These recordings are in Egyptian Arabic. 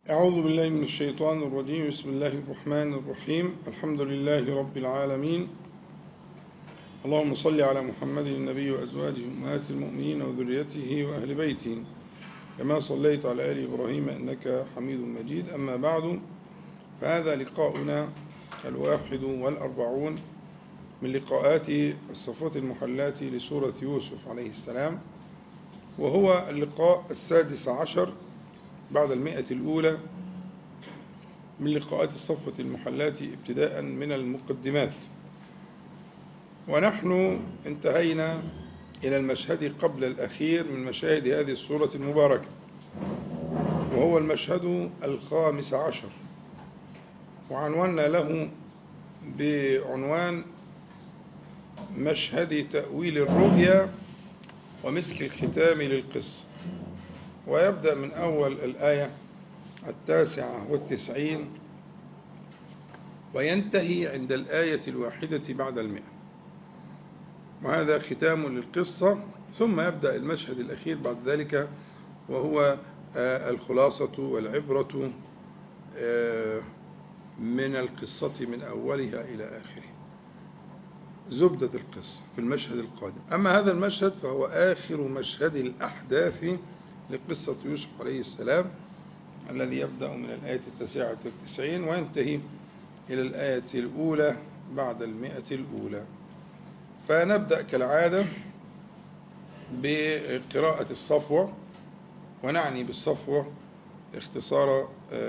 أعوذ بالله من الشيطان الرجيم بسم الله الرحمن الرحيم الحمد لله رب العالمين اللهم صل على محمد النبي وأزواجه أمهات المؤمنين وذريته وأهل بيته كما صليت على آل إبراهيم إنك حميد مجيد أما بعد فهذا لقاؤنا الواحد والأربعون من لقاءات الصفات المحلات لسورة يوسف عليه السلام وهو اللقاء السادس عشر بعد المئة الأولى من لقاءات الصفة المحلات ابتداء من المقدمات ونحن انتهينا إلى المشهد قبل الأخير من مشاهد هذه السورة المباركة وهو المشهد الخامس عشر وعنونا له بعنوان مشهد تأويل الرؤيا ومسك الختام للقصة ويبدأ من أول الآية التاسعة والتسعين وينتهي عند الآية الواحدة بعد المئة وهذا ختام للقصة ثم يبدأ المشهد الأخير بعد ذلك وهو الخلاصة والعبرة من القصة من أولها إلى آخره زبدة القصة في المشهد القادم أما هذا المشهد فهو آخر مشهد الأحداث لقصة يوسف عليه السلام الذي يبدأ من الآية التاسعة والتسعين وينتهي إلى الآية الأولى بعد المئة الأولى فنبدأ كالعادة بقراءة الصفوة ونعني بالصفوة اختصار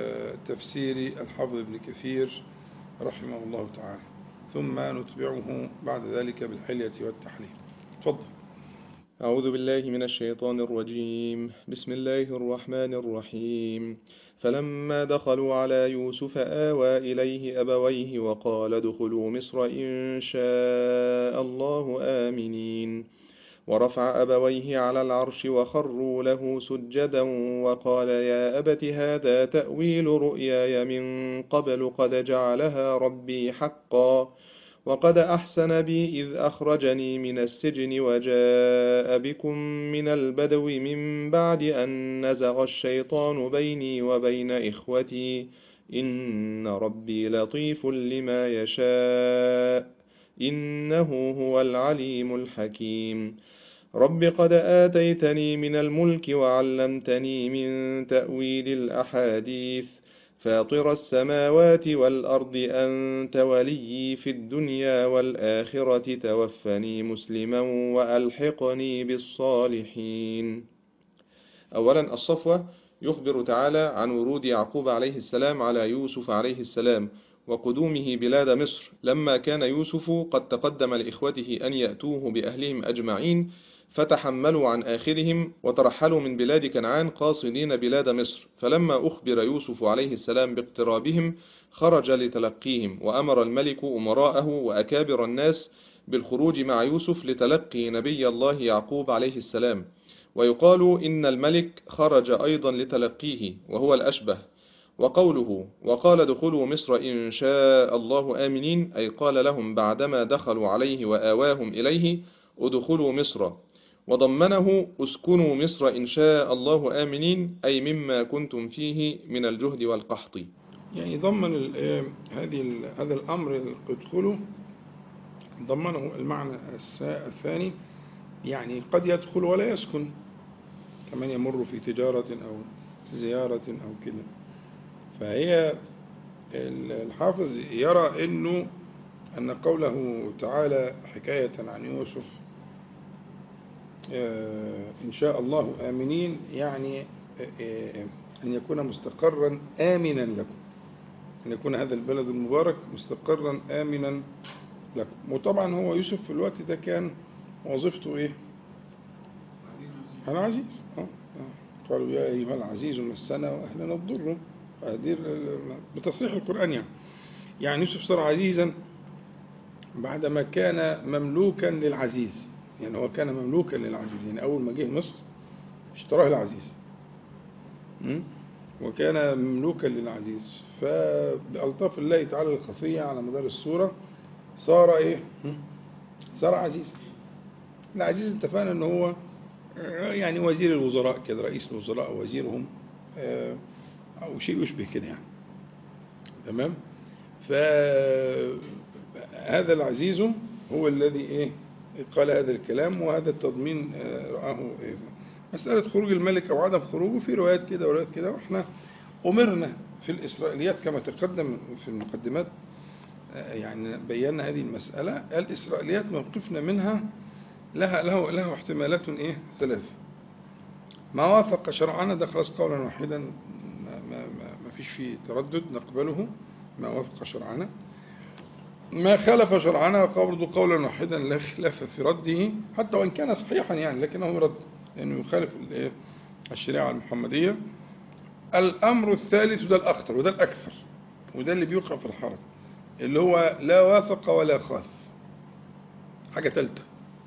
تفسير الحافظ ابن كثير رحمه الله تعالى ثم نتبعه بعد ذلك بالحلية والتحليل تفضل أعوذ بالله من الشيطان الرجيم بسم الله الرحمن الرحيم فلما دخلوا على يوسف آوى إليه أبويه وقال ادخلوا مصر إن شاء الله آمنين ورفع أبويه على العرش وخروا له سجدا وقال يا أبت هذا تأويل رؤياي من قبل قد جعلها ربي حقا وقد أحسن بي إذ أخرجني من السجن وجاء بكم من البدو من بعد أن نزغ الشيطان بيني وبين إخوتي إن ربي لطيف لما يشاء إنه هو العليم الحكيم رب قد آتيتني من الملك وعلمتني من تأويل الأحاديث فاطر السماوات والأرض أنت ولي في الدنيا والآخرة توفني مسلما وألحقني بالصالحين أولا الصفوة يخبر تعالى عن ورود يعقوب عليه السلام على يوسف عليه السلام وقدومه بلاد مصر لما كان يوسف قد تقدم لإخوته أن يأتوه بأهلهم أجمعين فتحملوا عن آخرهم وترحلوا من بلاد كنعان قاصدين بلاد مصر فلما أخبر يوسف عليه السلام باقترابهم خرج لتلقيهم وأمر الملك أمراءه وأكابر الناس بالخروج مع يوسف لتلقي نبي الله يعقوب عليه السلام ويقال إن الملك خرج أيضا لتلقيه وهو الأشبه وقوله وقال ادخلوا مصر إن شاء الله آمنين أي قال لهم بعدما دخلوا عليه وآواهم إليه ادخلوا مصر وضمنه اسكنوا مصر إن شاء الله آمنين أي مما كنتم فيه من الجهد والقحط يعني ضمن هذه هذا الأمر ادخلوا ضمنه المعنى الثاني يعني قد يدخل ولا يسكن كمن يمر في تجارة أو زيارة أو كده فهي الحافظ يرى أنه أن قوله تعالى حكاية عن يوسف إن شاء الله آمنين يعني أن يكون مستقرا آمنا لكم أن يكون هذا البلد المبارك مستقرا آمنا لكم وطبعا هو يوسف في الوقت ده كان وظيفته إيه العزيز قالوا يا أيها العزيز مسنا وأهلنا الضر هذه بتصريح القرآن يعني يعني يوسف صار عزيزا بعدما كان مملوكا للعزيز يعني هو كان مملوكا للعزيز يعني أول ما جه مصر اشتراه العزيز وكان مملوكا للعزيز فبألطاف الله تعالى الخفية على مدار السورة صار إيه صار عزيز العزيز اتفقنا ان هو يعني وزير الوزراء كده رئيس الوزراء وزيرهم أو شيء يشبه كده يعني تمام فهذا العزيز هو الذي إيه قال هذا الكلام وهذا التضمين آه، رآه إيه مسألة خروج الملك أو عدم خروجه في روايات كده وروايات كده وإحنا أمرنا في الإسرائيليات كما تقدم في المقدمات آه، يعني بينا هذه المسألة الإسرائيليات موقفنا منها لها له له احتمالات إيه ثلاثة ما وافق شرعنا ده خلاص قولا واحدا ما, ما, ما, ما فيش فيه تردد نقبله ما وافق شرعنا ما خالف شرعنا برضه قولا واحدا لا خلاف في رده حتى وإن كان صحيحا يعني لكنه يرد لأنه يخالف الإيه؟ الشريعة المحمدية الأمر الثالث وده الأخطر وده الأكثر وده اللي بيوقع في الحرج اللي هو لا وافق ولا خالف حاجة ثالثة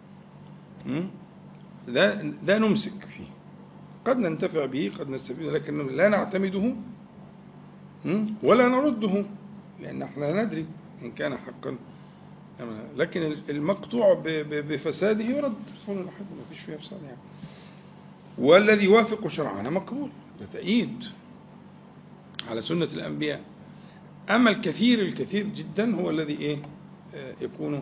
م? ده ده نمسك فيه قد ننتفع به قد نستفيد لكن لا نعتمده م? ولا نرده لأن احنا لا ندري إن كان حقا لكن المقطوع ب- ب- بفساده يرد قولا واحدا ما فيش فيها فساد يعني والذي يوافق شرعنا مقبول ده تأييد على سنة الأنبياء أما الكثير الكثير جدا هو الذي إيه آه، يكون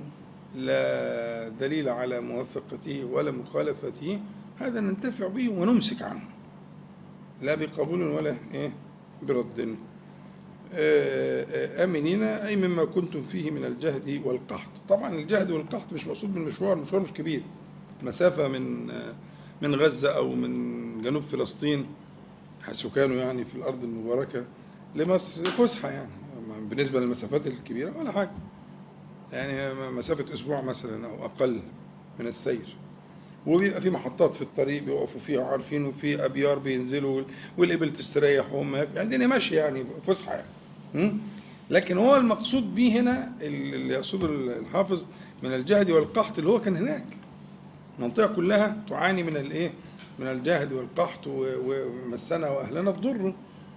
لا دليل على موافقته ولا مخالفته هذا ننتفع به ونمسك عنه لا بقبول ولا إيه برد آه، آه، آمنين أي مما كنتم فيه من الجهد والقحط طبعا الجهد والقحط مش مقصود بالمشوار المشوار مش كبير مسافة من آه، من غزة أو من جنوب فلسطين حيث كانوا يعني في الأرض المباركة لمصر فسحة يعني بالنسبة للمسافات الكبيرة ولا حاجة يعني مسافة أسبوع مثلا أو أقل من السير وبيبقى في محطات في الطريق بيقفوا فيها عارفين وفي أبيار بينزلوا والإبل تستريح وهم ياكلوا. عندنا ماشي يعني فسحة يعني م? لكن هو المقصود به هنا اللي يقصده الحافظ من الجهد والقحط اللي هو كان هناك المنطقة كلها تعاني من الايه من الجهد والقحط و- ومسنا واهلنا بضر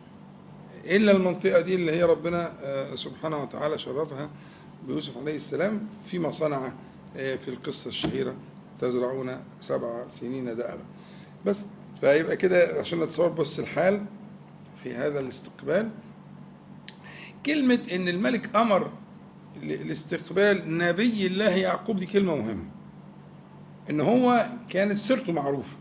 الا المنطقة دي اللي هي ربنا آه، سبحانه وتعالى شرفها بيوسف عليه السلام فيما صنع آه، في القصة الشهيرة تزرعون سبع سنين دأبا بس فيبقى كده عشان نتصور بس الحال في هذا الاستقبال كلمة ان الملك امر ل- لاستقبال نبي الله يعقوب دي كلمة مهمة ان هو كانت سيرته معروفة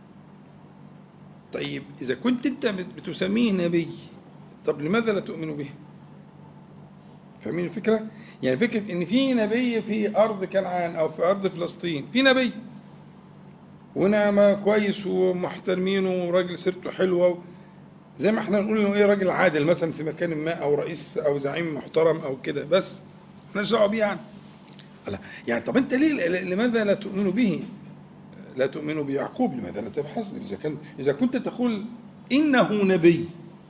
طيب اذا كنت انت بت- بتسميه نبي طب لماذا لا تؤمن به فاهمين الفكرة يعني فكرة ان في نبي في ارض كنعان او في ارض فلسطين في نبي ونعمة كويس ومحترمينه وراجل سيرته حلوة زي ما احنا نقول انه ايه راجل عادل مثلا في مكان ما او رئيس او زعيم محترم او كده بس احنا دعوه بيه يعني لا يعني طب انت ليه لماذا لا تؤمن به لا تؤمن بيعقوب لماذا لا تبحث اذا كان اذا كنت تقول انه نبي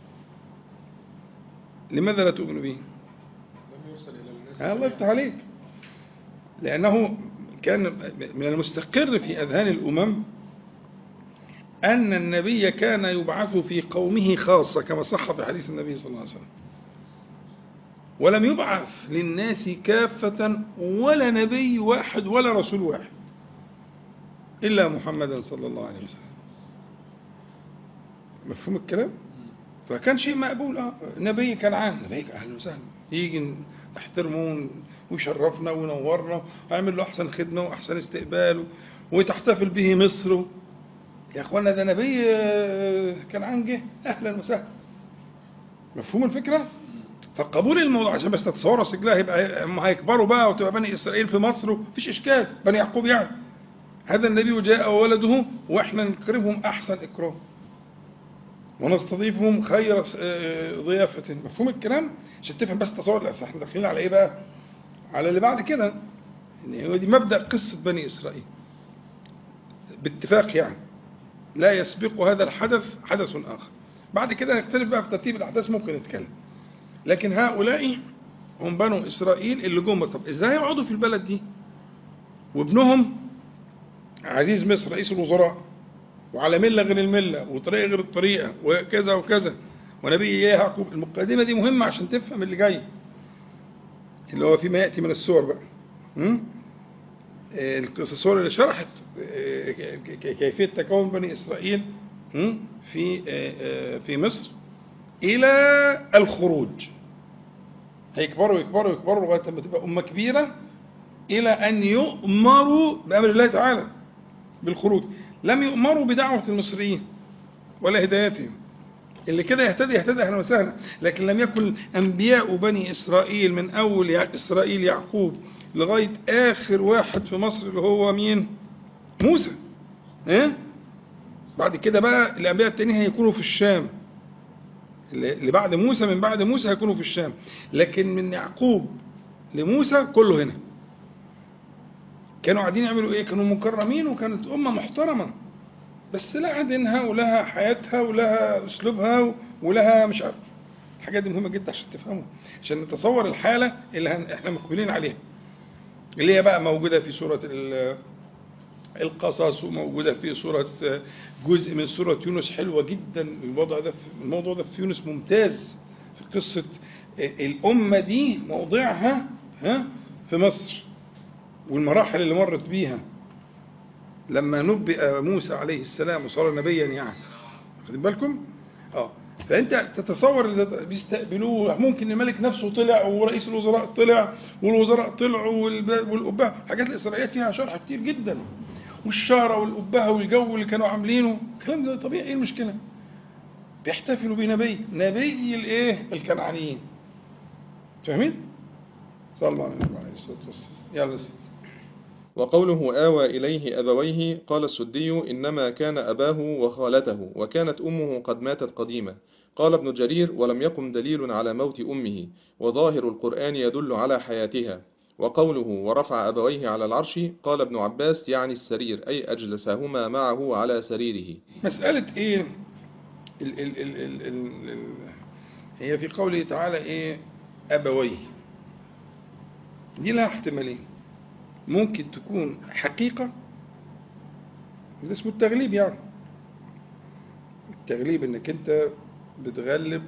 لماذا لا تؤمن به لم يرسل إلى الناس آه، الله يفتح عليك لأنه كان من المستقر في أذهان الأمم أن النبي كان يبعث في قومه خاصة كما صح في حديث النبي صلى الله عليه وسلم ولم يبعث للناس كافة ولا نبي واحد ولا رسول واحد إلا محمدا صلى الله عليه وسلم مفهوم الكلام؟ فكان شيء مقبول اه نبي كنعان نبي اهلا وسهلا يجي نحترمه ويشرفنا وينورنا ويعمل له احسن خدمه واحسن استقبال وتحتفل به مصر يا اخوانا ده نبي آه، كنعان جه اهلا وسهلا مفهوم الفكره؟ فقبول الموضوع عشان بس تتصور سجلها هيبقى هم هيكبروا بقى وتبقى بني اسرائيل في مصر مفيش اشكال بني يعقوب يعني هذا النبي جاء وولده واحنا نكرمهم احسن اكرام ونستضيفهم خير آه، ضيافة مفهوم الكلام عشان تفهم بس تصور الأساس احنا داخلين على ايه بقى على اللي بعد كده ان هو دي مبدأ قصة بني إسرائيل باتفاق يعني لا يسبق هذا الحدث حدث آخر بعد كده نختلف بقى في ترتيب الأحداث ممكن نتكلم لكن هؤلاء هم بنو إسرائيل اللي جم طب إزاي يقعدوا في البلد دي وابنهم عزيز مصر رئيس الوزراء وعلى ملة غير الملة وطريقة غير الطريقة وكذا وكذا ونبي إيه يعقوب المقدمة دي مهمة عشان تفهم اللي جاي اللي هو فيما يأتي من السور بقى م? آه، القصص السور اللي شرحت آه، ك- ك- كيفية تكون بني إسرائيل م? في آه، آه، في مصر إلى الخروج هيكبروا يكبروا يكبروا لغاية ما تبقى أمة كبيرة إلى أن يؤمروا بأمر الله تعالى بالخروج لم يؤمروا بدعوة المصريين ولا هدايتهم اللي كده يهتدي يهتدي اهلا وسهلا لكن لم يكن انبياء بني اسرائيل من اول يع- اسرائيل يعقوب لغايه اخر واحد في مصر اللي هو مين؟ موسى ايه؟ بعد كده بقى الانبياء التانيين هيكونوا في الشام اللي اللي بعد موسى من بعد موسى هيكونوا في الشام لكن من يعقوب لموسى كله هنا كانوا قاعدين يعملوا ايه كانوا مكرمين وكانت امه محترمه بس لها دينها ولها حياتها ولها اسلوبها ولها مش عارف الحاجات دي مهمه جدا عشان تفهموا عشان نتصور الحاله اللي هن- احنا مقبلين عليها اللي هي بقى موجوده في سوره ال- القصص وموجوده في سوره جزء من سوره يونس حلوه جدا الوضع ده في الموضوع ده في يونس ممتاز في قصه الامه دي موضعها ها في مصر والمراحل اللي مرت بيها لما نبئ موسى عليه السلام وصار نبيا يعني واخدين بالكم؟ اه فانت تتصور اللي ده بيستقبلوه ممكن الملك نفسه طلع ورئيس الوزراء طلع والوزراء طلعوا والب- والقبه حاجات الاسرائيليات فيها شرح كتير جدا والشاره والقبه والجو اللي كانوا عاملينه الكلام ده طبيعي ايه المشكله؟ بيحتفلوا بنبي نبي الايه؟ الكنعانيين فاهمين؟ صلى الله عليه وسلم عليه الصلاه والسلام يلا يا سيدي وقوله آوى إليه أبويه قال السدي إنما كان أباه وخالته وكانت أمه قد ماتت قديما قال ابن جرير ولم يقم دليل على موت أمه وظاهر القرآن يدل على حياتها وقوله ورفع أبويه على العرش قال ابن عباس يعني السرير أي أجلسهما معه على سريره مسألة إيه ال ال ال ال ال ال هي في قوله تعالى إيه أبويه دي لها احتمالين ممكن تكون حقيقة ده اسمه التغليب يعني التغليب انك انت بتغلب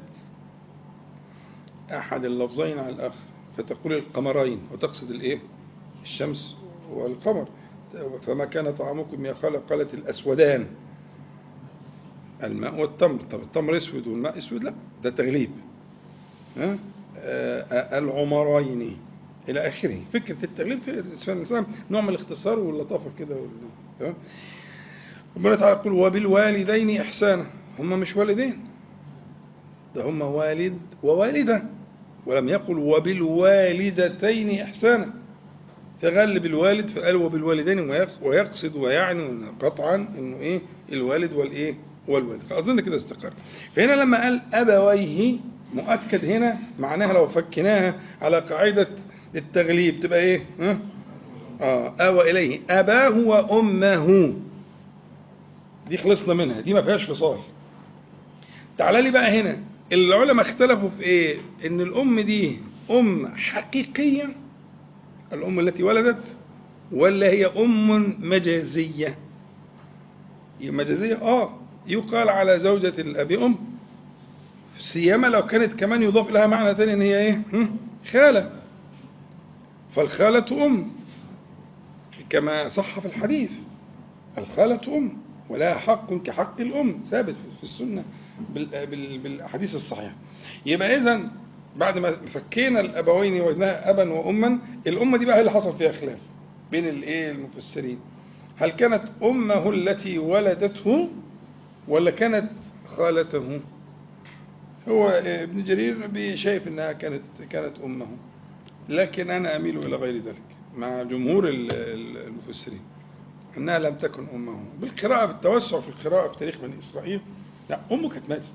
احد اللفظين على الاخر فتقول القمرين وتقصد الايه الشمس والقمر فما كان طعامكم يا خلق قالت الاسودان الماء والتمر طب التمر اسود والماء اسود لا ده تغليب ها آه، العمرين الى اخره فكره التغليب في الاسلام نوع من الاختصار واللطافه كده وال- تمام ربنا تعالى يقول وبالوالدين احسانا هم مش والدين ده هم والد ووالده ولم يقل وبالوالدتين احسانا تغلب الوالد فقال وبالوالدين ويق- ويقصد ويعني قطعا انه ايه الوالد والايه والوالد فاظن كده استقر فهنا لما قال ابويه مؤكد هنا معناها لو فكناها على قاعده التغليب تبقى ايه ها اه اوى اليه اباه وامه دي خلصنا منها دي ما فيهاش فصال تعال لي بقى هنا العلماء اختلفوا في ايه ان الام دي ام حقيقيه الأم التي ولدت ولا هي أم مجازية هي مجازية آه يقال على زوجة الأب أم سيما لو كانت كمان يضاف لها معنى ثاني إن هي إيه هم؟ خالة فالخالة أم كما صح في الحديث الخالة أم ولها حق كحق الأم ثابت في السنة بال- بال- بالأحاديث الصحيحة يبقى إذا بعد ما فكينا الابوين وجدناها ابا واما الامه دي بقى هي اللي حصل فيها خلاف بين الايه المفسرين هل كانت امه التي ولدته ولا كانت خالته هو ابن جرير شايف انها كانت كانت امه لكن انا اميل الى غير ذلك مع جمهور ال- ال- المفسرين انها لم تكن امه بالقراءه بالتوسع في القراءه في تاريخ بني اسرائيل لا امه كانت ماتت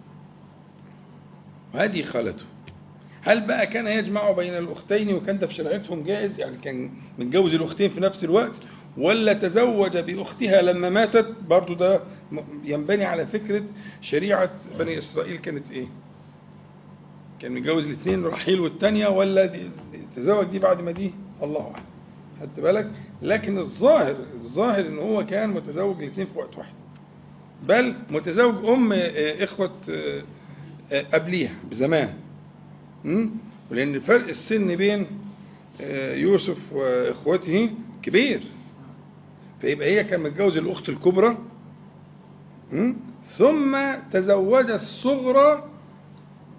وهذه خالته هل بقى كان يجمع بين الاختين وكان ده في شريعتهم جائز يعني كان متجوز الاختين في نفس الوقت ولا تزوج باختها لما ماتت برضو ده م- ينبني على فكره شريعه بني اسرائيل كانت ايه كان متجوز الاثنين رحيل والثانيه ولا دي دي- تزوج دي بعد ما دي الله اعلم خدت بالك لكن الظاهر الظاهر ان هو كان متزوج الاثنين في وقت واحد بل متزوج ام آه، اخوه آه، آه، قبليها بزمان مم؟ ولأن فرق السن بين آه، يوسف وإخوته كبير فيبقى هي كان متجوز الأخت الكبرى مم؟ ثم تزوج الصغرى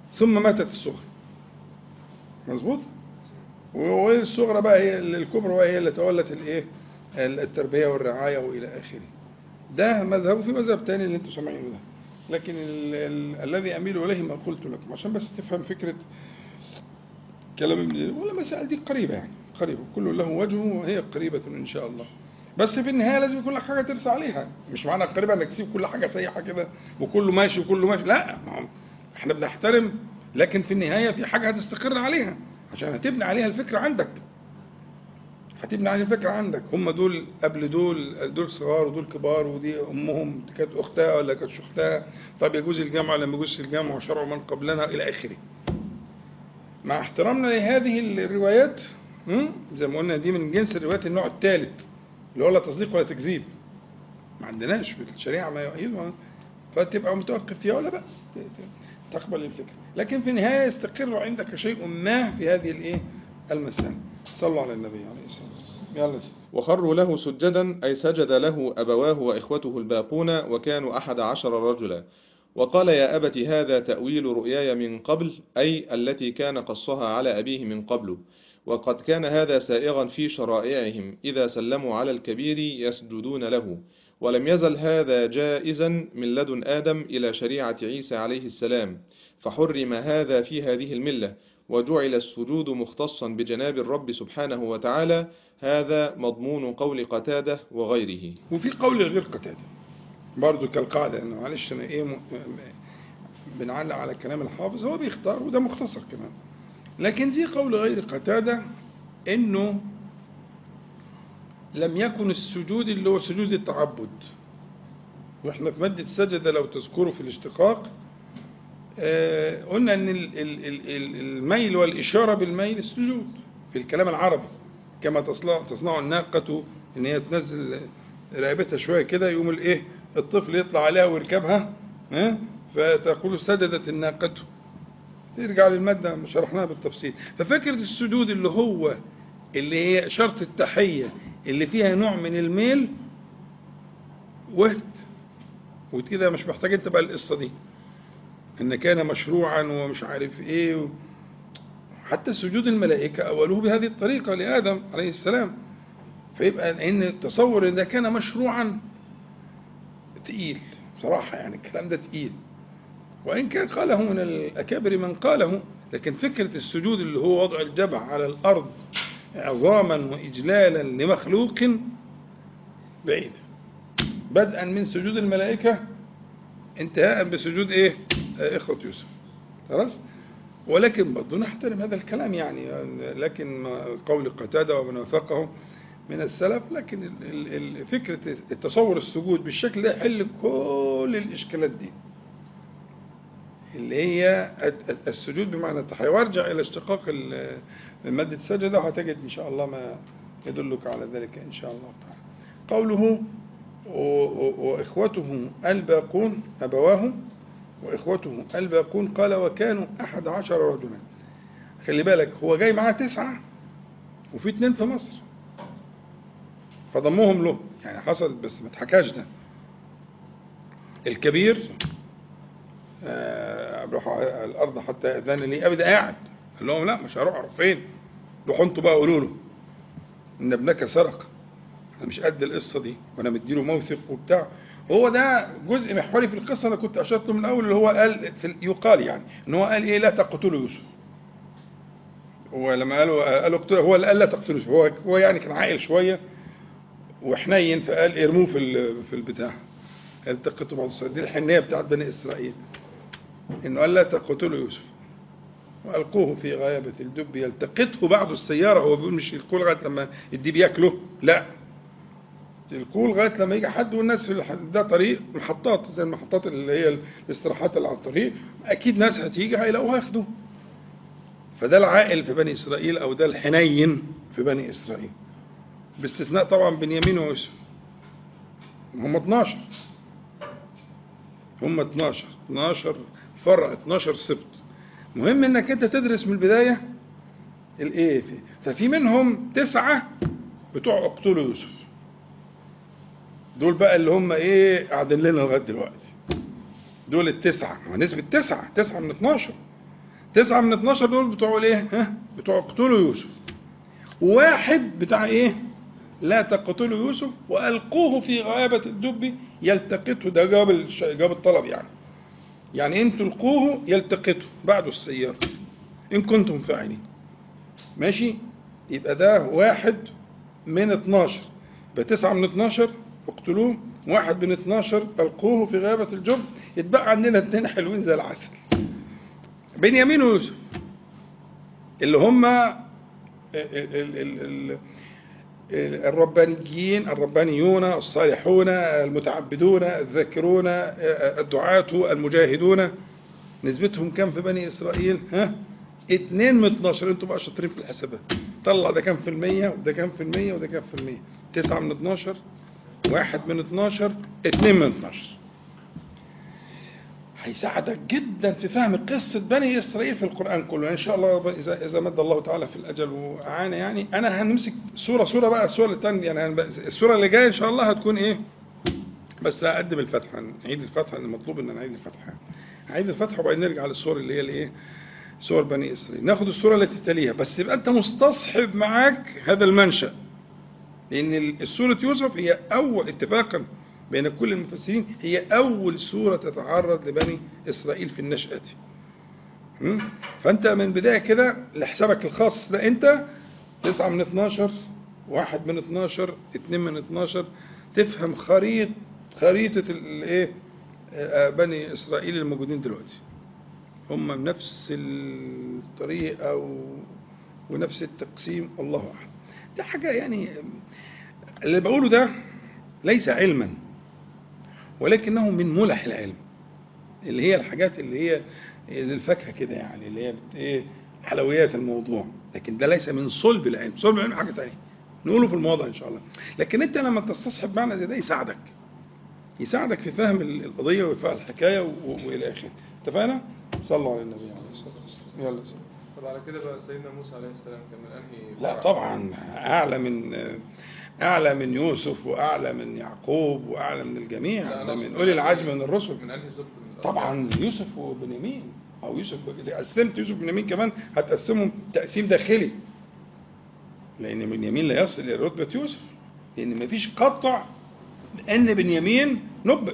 ثم ماتت الصغرى مظبوط والصغرى بقى هي الكبرى بقى هي اللي تولت الايه التربيه والرعايه والى اخره ده مذهب في مذهب تاني اللي انتم سامعينه ده لكن ال ال الذي اميل اليه ما قلت لكم عشان بس تفهم فكره كلام ابن ولا مسائل دي قريبه يعني قريبه كل له وجهه وهي قريبه ان شاء الله بس في النهايه لازم يكون لك حاجه ترسى عليها مش معنى قريبه انك تسيب كل حاجه سيحه كده وكله ماشي وكله ماشي لا ما هو احنا بنحترم لكن في النهايه في حاجه هتستقر عليها عشان هتبني عليها الفكره عندك هتبني عليها الفكره عندك هم دول قبل دول دول صغار ودول كبار ودي امهم كانت اختها ولا كانت اختها طب يجوز الجمع ولا ما يجوزش الجمع وشرع من قبلنا الى اخره مع احترامنا لهذه الروايات م? زي ما قلنا دي من جنس الروايات النوع الثالث اللي هو لا تصديق ولا تكذيب ما عندناش في الشريعه ما يؤيدها فتبقى متوقف فيها ولا بأس تقبل الفكرة لكن في النهاية يستقر عندك شيء ما في هذه الايه المسألة صلوا على النبي عليه الصلاة والسلام يلا سيدي. وخروا له سجدا أي سجد له أبواه وإخوته الباقون وكانوا أحد عشر رجلا وقال يا أبت هذا تأويل رؤياي من قبل أي التي كان قصها على أبيه من قبل وقد كان هذا سائغا في شرائعهم إذا سلموا على الكبير يسجدون له ولم يزل هذا جائزا من لدن آدم إلى شريعة عيسى عليه السلام فحرم هذا في هذه الملة وجعل السجود مختصا بجناب الرب سبحانه وتعالى هذا مضمون قول قتادة وغيره وفي قول غير قتادة برضو كالقاعدة انه معلش انا ايه م... بنعلق على كلام الحافظ هو بيختار وده مختصر كمان لكن في قول غير قتادة انه لم يكن السجود اللي هو سجود التعبد واحنا في مادة سجد لو تذكروا في الاشتقاق آه قلنا ان ال- ال- ال- الميل والاشارة بالميل السجود في الكلام العربي كما تصنع تصنع الناقة ان هي تنزل رقبتها شوية كده يقوم الايه الطفل يطلع عليها ويركبها ها فتقول سجدت الناقة ترجع للمادة ما شرحناها بالتفصيل ففكرة السجود اللي هو اللي هي شرط التحية اللي فيها نوع من الميل وهد وكده مش محتاج انت بقى القصة دي ان كان مشروعا ومش عارف ايه و... حتى سجود الملائكة أولوه بهذه الطريقة لآدم عليه السلام فيبقى ان التصور ان ده كان مشروعا تقيل بصراحة يعني الكلام ده تقيل وإن كان قاله من الأكابر من قاله لكن فكرة السجود اللي هو وضع الجبع على الأرض عظاما وإجلالا لمخلوق بعيدة بدءا من سجود الملائكة انتهاء بسجود ايه آه، إخوة يوسف خلاص ولكن برضه نحترم هذا الكلام يعني لكن قول قتادة ومن وافقه من السلف لكن ال- ال- ال- فكرة التصور السجود بالشكل ده يحل كل الإشكالات دي اللي هي الت- السجود بمعنى التحية وارجع إلى اشتقاق ال- مادة سجدة وهتجد إن شاء الله ما يدلك على ذلك إن شاء الله تعالى قوله و- و- وإخوته الباقون أبواه وإخوته الباقون قال وكانوا أحد عشر رجلا خلي بالك هو جاي معاه تسعة وفي اتنين في مصر فضموهم له يعني حصلت بس ما تحكاش ده الكبير آه، روحوا على الارض حتى ياذن لي ابدا قاعد قال لهم لا مش هروح اروح فين روحوا انتوا بقى قولوا له ان ابنك سرق انا مش قد القصه دي وانا مديله موثق وبتاع هو ده جزء محوري في القصه انا كنت اشرت له من الاول اللي هو قال في يقال يعني ان هو قال ايه لا تقتلوا يوسف هو لما قالوا قالوا اقتلوا هو اللي قال لا تقتلوا يوسف هو هو يعني كان عاقل شويه وحنين فقال ارموه في ال- في البتاع قال تقتلوا بعض الصياد دي الحنيه بتاعت بني اسرائيل انه قال لا تقتلوا يوسف والقوه في غيابه الدب يلتقطه بعض السياره هو بيقول مش يلقوه لغايه لما الديب ياكله لا يلقوه لغايه لما يجي حد والناس في الح- ده طريق محطات زي المحطات اللي هي الاستراحات اللي على الطريق اكيد ناس هتيجي هيلاقوه هياخدوه فده العاقل في بني اسرائيل او ده الحنين في بني اسرائيل باستثناء طبعا بنيامين ويوسف هم 12 هم 12 12 فرع 12 سبط مهم انك انت تدرس من البدايه الايه في- ففي منهم تسعه بتوع اقتلوا يوسف دول بقى اللي هم ايه قاعدين لنا لغايه دلوقتي دول التسعه هو نسبه تسعه تسعه من 12 تسعة من 12 دول بتوع الايه ها بتوع اقتلوا يوسف واحد بتاع ايه لا تقتلوا يوسف والقوه في غيابة الدب يلتقطه ده جواب الش- جواب الطلب يعني يعني انتوا القوه يلتقطه بعد السيارة ان كنتم فاعلين ماشي يبقى ده واحد من 12 يبقى تسعة من 12 اقتلوه واحد من 12 القوه في غيابة الجب يتبقى عندنا اتنين حلوين زي العسل بنيامين ويوسف اللي هم ال- ال- ال- ال- الربانيين الربانيون الصالحون المتعبدون الذاكرون الدعاة المجاهدون نسبتهم كم في بني إسرائيل ها اتنين من 12 انتوا بقى شاطرين في الحسابات طلع ده كام في المية وده كام في المية وده كام في المية تسعة من 12 واحد من 12 اتنين من 12 هيساعدك جدا في فهم قصة بني إسرائيل في القرآن كله إن شاء الله إذا إذا مد الله تعالى في الأجل وأعانا يعني أنا هنمسك سورة سورة بقى السورة الثانية يعني هنبقى- السورة اللي جاية إن شاء الله هتكون إيه بس هقدم الفتحة نعيد الفتحة المطلوب إن نعيد الفتحة هعيد الفتحة وبعدين نرجع للسور اللي هي الإيه سور بني إسرائيل ناخد السورة التي تليها بس يبقى أنت مستصحب معاك هذا المنشأ لأن ال- سورة يوسف هي أول اتفاقا بين كل المفسرين هي أول سورة تتعرض لبني إسرائيل في النشأة م? فأنت من بداية كده لحسابك الخاص ده أنت تسعة من 12 واحد من 12 اتنين من 12 تفهم خريطة خريطة الإيه آه، بني إسرائيل الموجودين دلوقتي هم بنفس الطريقة و... ونفس التقسيم الله أعلم ده حاجة يعني اللي بقوله ده ليس علما ولكنه من ملح العلم اللي هي الحاجات اللي هي الفاكهة كده يعني اللي هي بت- ايه حلويات الموضوع لكن ده ليس من صلب العلم صلب العلم حاجة تانية نقوله في الموضوع ان شاء الله لكن انت لما تستصحب معنى زي ده يساعدك يساعدك في فهم ال- القضية وفهم الحكاية و- و- والى اخره اتفقنا؟ صلوا على النبي عليه الصلاة والسلام يلا سلام. طب على كده بقى سيدنا موسى عليه السلام كان من انهي لا فرع؟ طبعا اعلى من اعلى من يوسف واعلى من يعقوب واعلى من لا، الجميع أنا ده من أقصد اولي العزم من الرسل من انهي سبط من الأسباط؟ طبعا يوسف وبنيامين او يوسف اذا قسمت يوسف وبنيامين كمان هتقسمهم تقسيم داخلي لان بنيامين لا يصل الى رتبه يوسف لان مفيش قطع ان بنيامين نبئ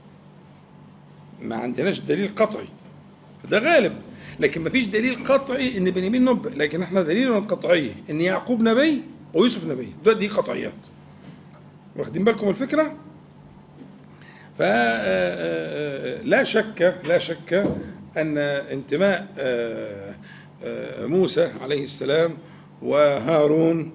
ما عندناش دليل قطعي ده غالب لكن مفيش دليل قطعي ان بنيامين نبئ لكن احنا دليلنا القطعي ان يعقوب نبي ويوسف نبي ده دي قطعيات واخدين بالكم الفكره فلا شك لا شك أن انتماء آه، آه، موسى عليه السلام وهارون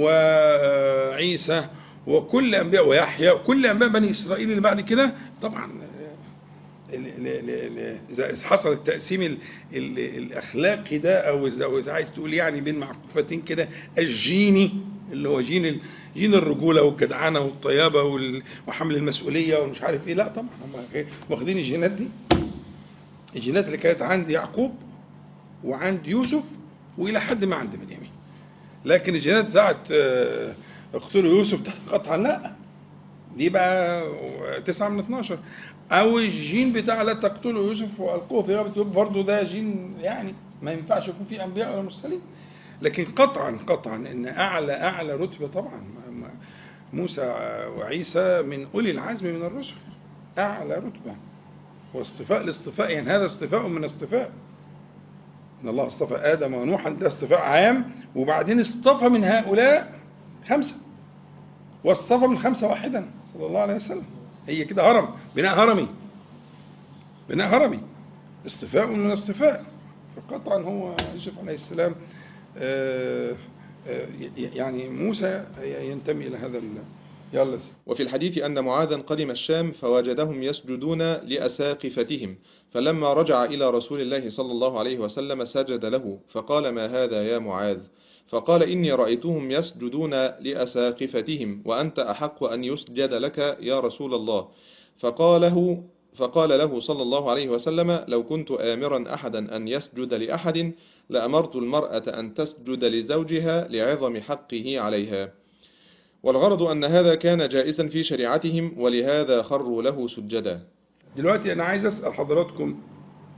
وعيسى وكل أنبياء ويحيى وكل أنبياء بني إسرائيل اللي بعد كده طبعا آه، ل- ل- ل- ل- إذا حصل التقسيم ال- ال- الأخلاقي ده أو إذا أو إذا عايز تقول يعني بين معقوفتين كده الجيني اللي هو جين ال- جين الرجولة والجدعنة والطيابة وال- وحمل المسؤولية ومش عارف إيه لا طبعا هم إيه، واخدين الجينات دي الجينات اللي كانت عند يعقوب وعند يوسف وإلى حد ما عند بنيامين لكن الجينات بتاعت آه، اقتلوا يوسف ده قطعا لا دي بقى تسعة من 12 او الجين بتاع لا تقتلوا يوسف والقوه في غابه يوسف برضه ده جين يعني ما ينفعش يكون فيه انبياء ولا مرسلين لكن قطعا قطعا ان اعلى اعلى رتبه طبعا ما- ما- موسى وعيسى من اولي العزم من الرسل اعلى رتبه واصطفاء الاصطفاء يعني هذا اصطفاء من اصطفاء ان الله اصطفى ادم ونوحا ده اصطفاء عام وبعدين اصطفى من هؤلاء خمسه واصطفى من خمسه واحدا صلى الله عليه وسلم هي كده هرم بناء هرمي بناء هرمي اصطفاء من الاصطفاء فقطعا هو يوسف عليه السلام آه، آه، يعني موسى ينتمي الى هذا ال- يلا يا سيدي. وفي الحديث أن معاذا قدم الشام فوجدهم يسجدون لأساقفتهم فلما رجع إلى رسول الله صلى الله عليه وسلم سجد له فقال ما هذا يا معاذ فقال إني رأيتهم يسجدون لأساقفتهم وأنت أحق أن يسجد لك يا رسول الله فقاله فقال له صلى الله عليه وسلم لو كنت آمرا أحدا أن يسجد لأحد لأمرت المرأة أن تسجد لزوجها لعظم حقه عليها والغرض أن هذا كان جائزا في شريعتهم ولهذا خروا له سجدا دلوقتي انا عايز اسال حضراتكم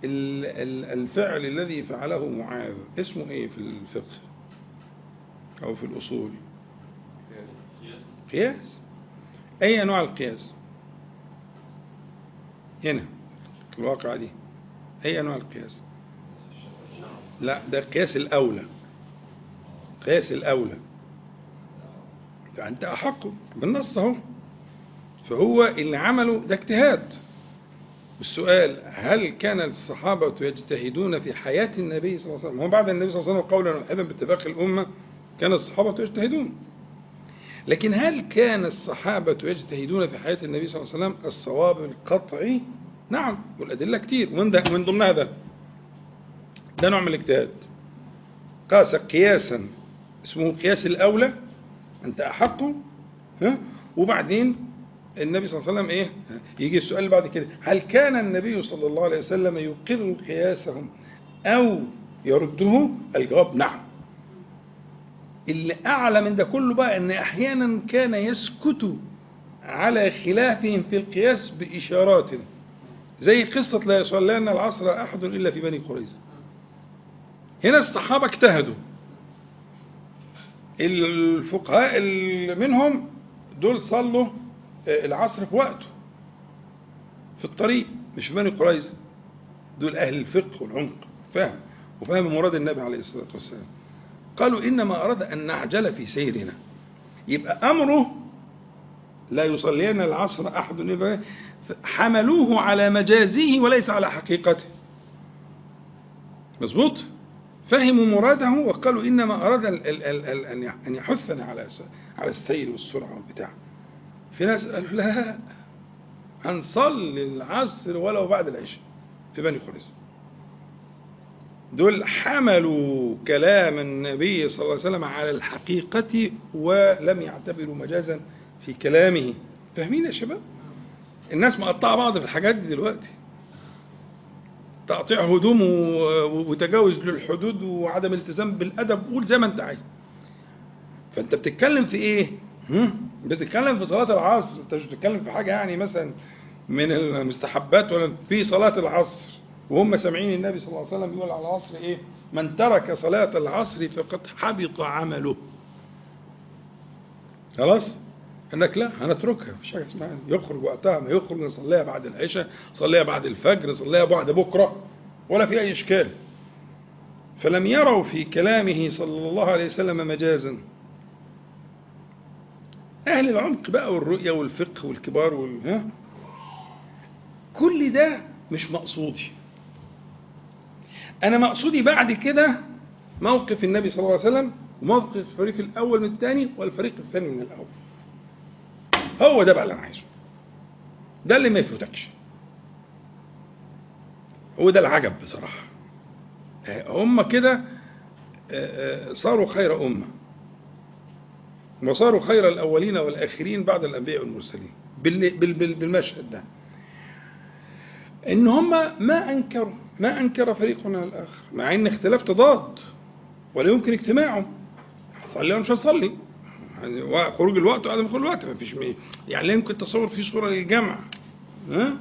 ال- ال- الفعل الذي فعله معاذ اسمه ايه في الفقه او في الاصول قياس اي انواع القياس هنا في الواقعة دي اي انواع القياس لا ده قياس الاولى قياس الاولى فانت احق بالنص اهو فهو اللي عمله ده اجتهاد السؤال هل كان الصحابة يجتهدون في حياة النبي صلى الله عليه وسلم هو بعد النبي صلى الله عليه وسلم قولا واحدا باتفاق الأمة كان الصحابة يجتهدون لكن هل كان الصحابة يجتهدون في حياة النبي صلى الله عليه وسلم الصواب القطعي نعم والأدلة كتير ومن, ده من ضمنها ده ده نوع من الاجتهاد قاس قياسا اسمه قياس الأولى أنت أحق ها وبعدين النبي صلى الله عليه وسلم ايه يجي السؤال اللي بعد كده هل كان النبي صلى الله عليه وسلم يقر قياسهم او يرده الجواب نعم اللي اعلى من ده كله بقى ان احيانا كان يسكت على خلافهم في القياس باشارات زي قصه لا يصلين العصر احد الا في بني قريظه هنا الصحابه اجتهدوا الفقهاء اللي منهم دول صلوا العصر في وقته في الطريق مش في بني قريظه دول اهل الفقه والعمق فاهم وفاهم مراد النبي عليه الصلاه والسلام قالوا انما اراد ان نعجل في سيرنا يبقى امره لا يصلين العصر احد إلا حملوه على مجازه وليس على حقيقته مظبوط فهموا مراده وقالوا انما اراد ال- ال- ال- ال- ان يحثنا على على السير والسرعه والبتاع في ناس قالوا لا هنصلي العصر ولو بعد العشاء في بني قريظة دول حملوا كلام النبي صلى الله عليه وسلم على الحقيقة ولم يعتبروا مجازا في كلامه فاهمين يا شباب الناس مقطعة بعض في الحاجات دي دلوقتي تقطيع هدوم و- وتجاوز للحدود وعدم التزام بالادب قول زي ما انت عايز فانت بتتكلم في ايه هم؟ بتتكلم في صلاه العصر انت مش بتتكلم في حاجه يعني مثلا من المستحبات ولا في صلاه العصر وهم سامعين النبي صلى الله عليه وسلم يقول على العصر ايه من ترك صلاه العصر فقد حبط عمله خلاص انك لا هنتركها مفيش حاجه اسمها يخرج وقتها ما يخرج نصليها بعد العشاء صليها بعد الفجر صليها بعد بكره ولا في اي اشكال فلم يروا في كلامه صلى الله عليه وسلم مجازا اهل العمق بقى والرؤيه والفقه والكبار وال ها كل ده مش مقصودي انا مقصودي بعد كده موقف النبي صلى الله عليه وسلم وموقف الفريق الاول من الثاني والفريق الثاني من الاول هو ده بقى اللي انا عايزه ده اللي ما يفوتكش هو ده العجب بصراحه هم كده صاروا خير امه وصاروا خير الاولين والاخرين بعد الانبياء والمرسلين بالمشهد ده ان هم ما انكروا ما انكر فريق على الاخر مع ان اختلاف تضاد ولا يمكن اجتماعه صلي ولا مش هنصلي يعني خروج الوقت وعدم خروج الوقت ما فيش يعني لا يمكن تصور في صوره للجمع ها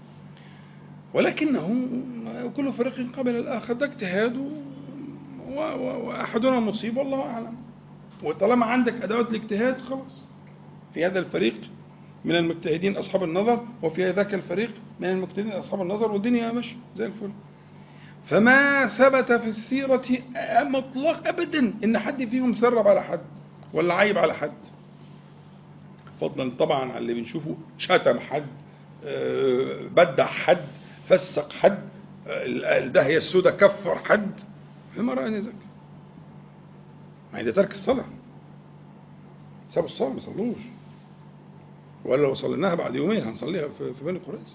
ولكنه كل فريق قبل الاخر ده اجتهاد واحدنا مصيب والله اعلم وطالما عندك ادوات الاجتهاد خلاص في هذا الفريق من المجتهدين اصحاب النظر وفي ذاك الفريق من المجتهدين اصحاب النظر والدنيا ماشيه زي الفل فما ثبت في السيرة مطلق أبدا إن حد فيهم سرب على حد ولا عيب على حد فضلا طبعا عن اللي بنشوفه شتم حد بدع حد فسق حد الدهية السوداء كفر حد فيما رأى ذلك ما ده ترك الصلاة سابوا الصلاة ما صلوش ولا لو صليناها بعد يومين هنصليها في بني قريظة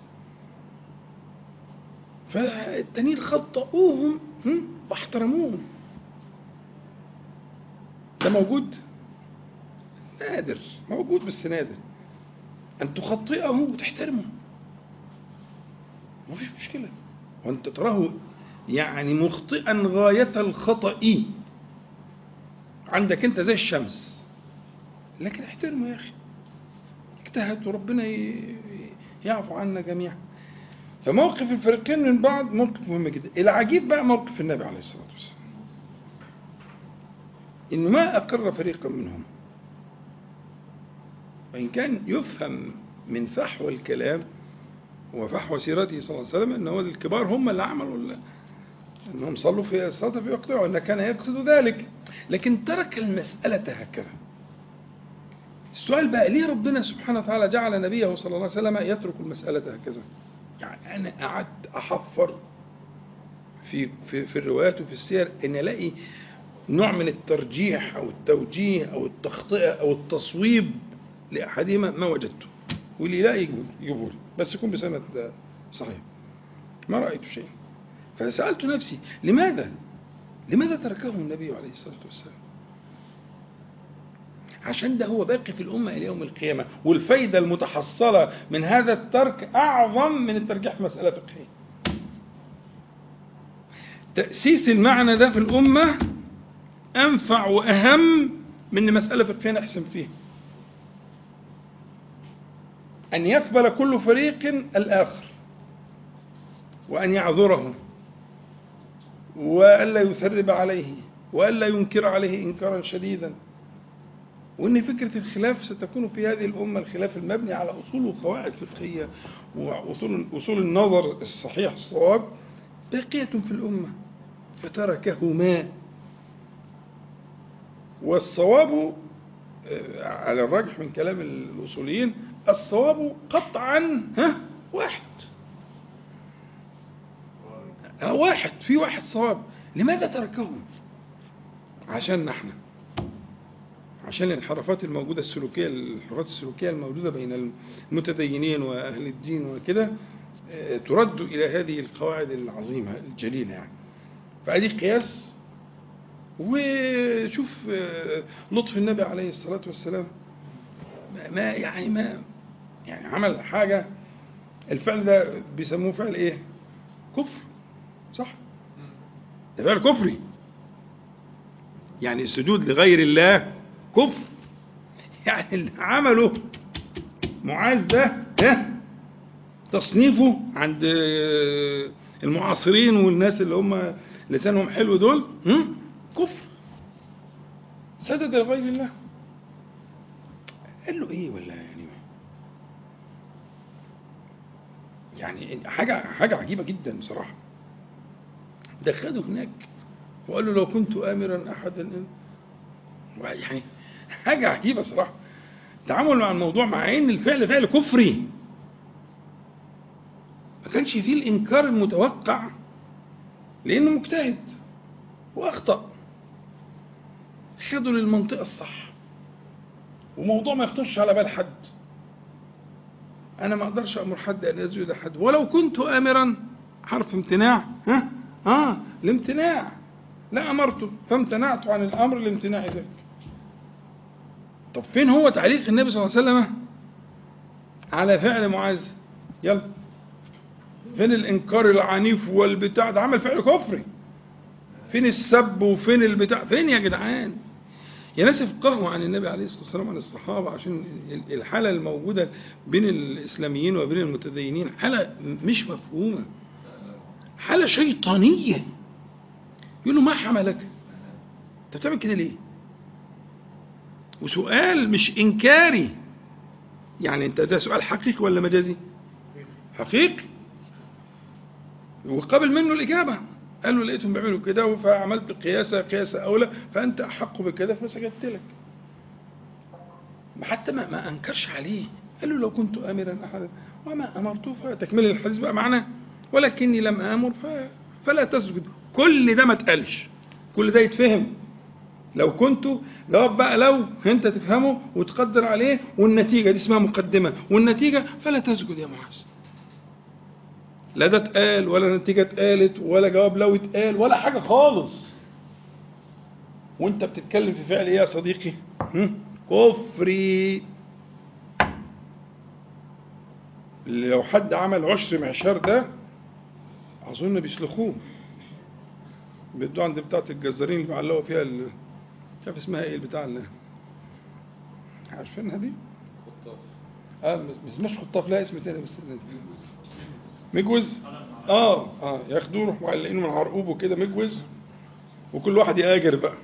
فالتانيين خطأوهم واحترموهم ده موجود نادر موجود بس نادر أن تخطئه وتحترمه ما فيش مشكلة وأنت تراه يعني مخطئا غاية الخطأ عندك أنت زي الشمس لكن احترمه يا أخي اجتهد وربنا يعفو عنا جميعا فموقف الفريقين من بعض موقف مهم جدا العجيب بقى موقف النبي عليه الصلاة والسلام إنه ما أقر فريقا منهم وإن كان يفهم من فحوى الكلام وفحوى سيرته صلى الله عليه وسلم أنه الكبار هم اللي عملوا ال- أنهم صلوا في الصلاة في وقتها وأن كان يقصد ذلك لكن ترك المسألة هكذا السؤال بقى ليه ربنا سبحانه وتعالى جعل نبيه صلى الله عليه وسلم يترك المسألة هكذا يعني أنا قعدت أحفر في في في الروايات وفي السير ان الاقي نوع من الترجيح او التوجيه او التخطئه او التصويب لاحدهما ما وجدته واللي لا يجيبه يجيبه لي بس يكون بسند صحيح ما رايت شيء فسالت نفسي لماذا لماذا تركه النبي عليه الصلاه والسلام عشان ده هو باقي في الأمة إلى يوم القيامة والفايدة المتحصلة من هذا الترك أعظم من الترجيح في مسألة فقهية تأسيس المعنى ده في الأمة أنفع وأهم من مسألة فقهية نحسم فيها أن يقبل كل فريق الآخر وأن يعذره وألا يثرب عليه وألا ينكر عليه إنكارا شديدا وأن فكرة الخلاف ستكون في هذه الأمة الخلاف المبني على أصول وقواعد فقهية وأصول أصول النظر الصحيح الصواب باقية في الأمة فتركهما والصواب آه، على الراجح من كلام الأصوليين الصواب قطعا ها واحد آه، واحد في واحد صواب لماذا تركهم عشان احنا عشان الانحرافات الموجودة السلوكية الانحرافات السلوكية الموجودة بين المتدينين وأهل الدين وكده آه، ترد إلى هذه القواعد العظيمة الجليلة يعني فأدي قياس وشوف آه، لطف النبي عليه الصلاة والسلام ما- ما يعني ما يعني عمل حاجة الفعل ده بيسموه فعل ايه؟ كفر صح؟ ده فعل كفري يعني السجود لغير الله كفر يعني اللي عمله معاذ ده ها تصنيفه عند آه، المعاصرين والناس اللي هم لسانهم حلو دول هم؟ كفر سجد لغير الله قال له ايه ولا يعني يعني حاجه حاجه عجيبه جدا بصراحه ده خده هناك وقال له لو كنت امرا احدا إن- يعني حاجه عجيبه صراحه التعامل مع الموضوع مع ان الفعل فعل كفري ما كانش فيه الانكار المتوقع لانه مجتهد واخطا خدوا للمنطقه الصح وموضوع ما يخطرش على بال حد انا ما اقدرش امر حد ان يسجد حد ولو كنت امرا حرف امتناع ها اه الامتناع لا امرته فامتنعت عن الامر لامتناع ذلك طب فين هو تعليق النبي صلى الله عليه وسلم على فعل معاذ يلا فين الانكار العنيف والبتاع ده عمل فعل كفري فين السب وفين البتاع فين يا جدعان يا ناس افقهوا عن النبي عليه الصلاه والسلام عن الصحابه عشان الحاله الموجوده بين الاسلاميين وبين المتدينين حاله مش مفهومه حاله شيطانيه يقول له ما حملك انت بتعمل كده ليه وسؤال مش انكاري يعني انت ده سؤال حقيقي ولا مجازي حقيقي وقبل منه الاجابه قال له لقيتهم بيعملوا كده فعملت قياسة قياسة أولى فأنت أحق بكده فسجدت لك حتى ما, ما أنكرش عليه قال له لو كنت آمرا أحدا وما أمرته فتكمل الحديث بقى معنا ولكني لم آمر ف... فلا تسجد كل ده ما اتقالش كل ده يتفهم لو كنت جواب بقى لو انت تفهمه وتقدر عليه والنتيجة دي اسمها مقدمة والنتيجة فلا تسجد يا معاذ لا ده اتقال ولا نتيجة اتقالت ولا جواب لو اتقال ولا حاجة خالص وانت بتتكلم في فعل ايه يا صديقي هم؟ كفري لو حد عمل عشر معشار ده اظن بيسلخوه بيدوا عند بتاعة الجزارين اللي بيعلقوا فيها ال... مش عارف اسمها ايه البتاع اللي عارفينها دي؟ اه ما اسمهاش خطاف لا اسم تاني بس مجوز اه اه ياخدوه يروحوا معلقينه من عرقوبه كده مجوز وكل واحد يآجر بقى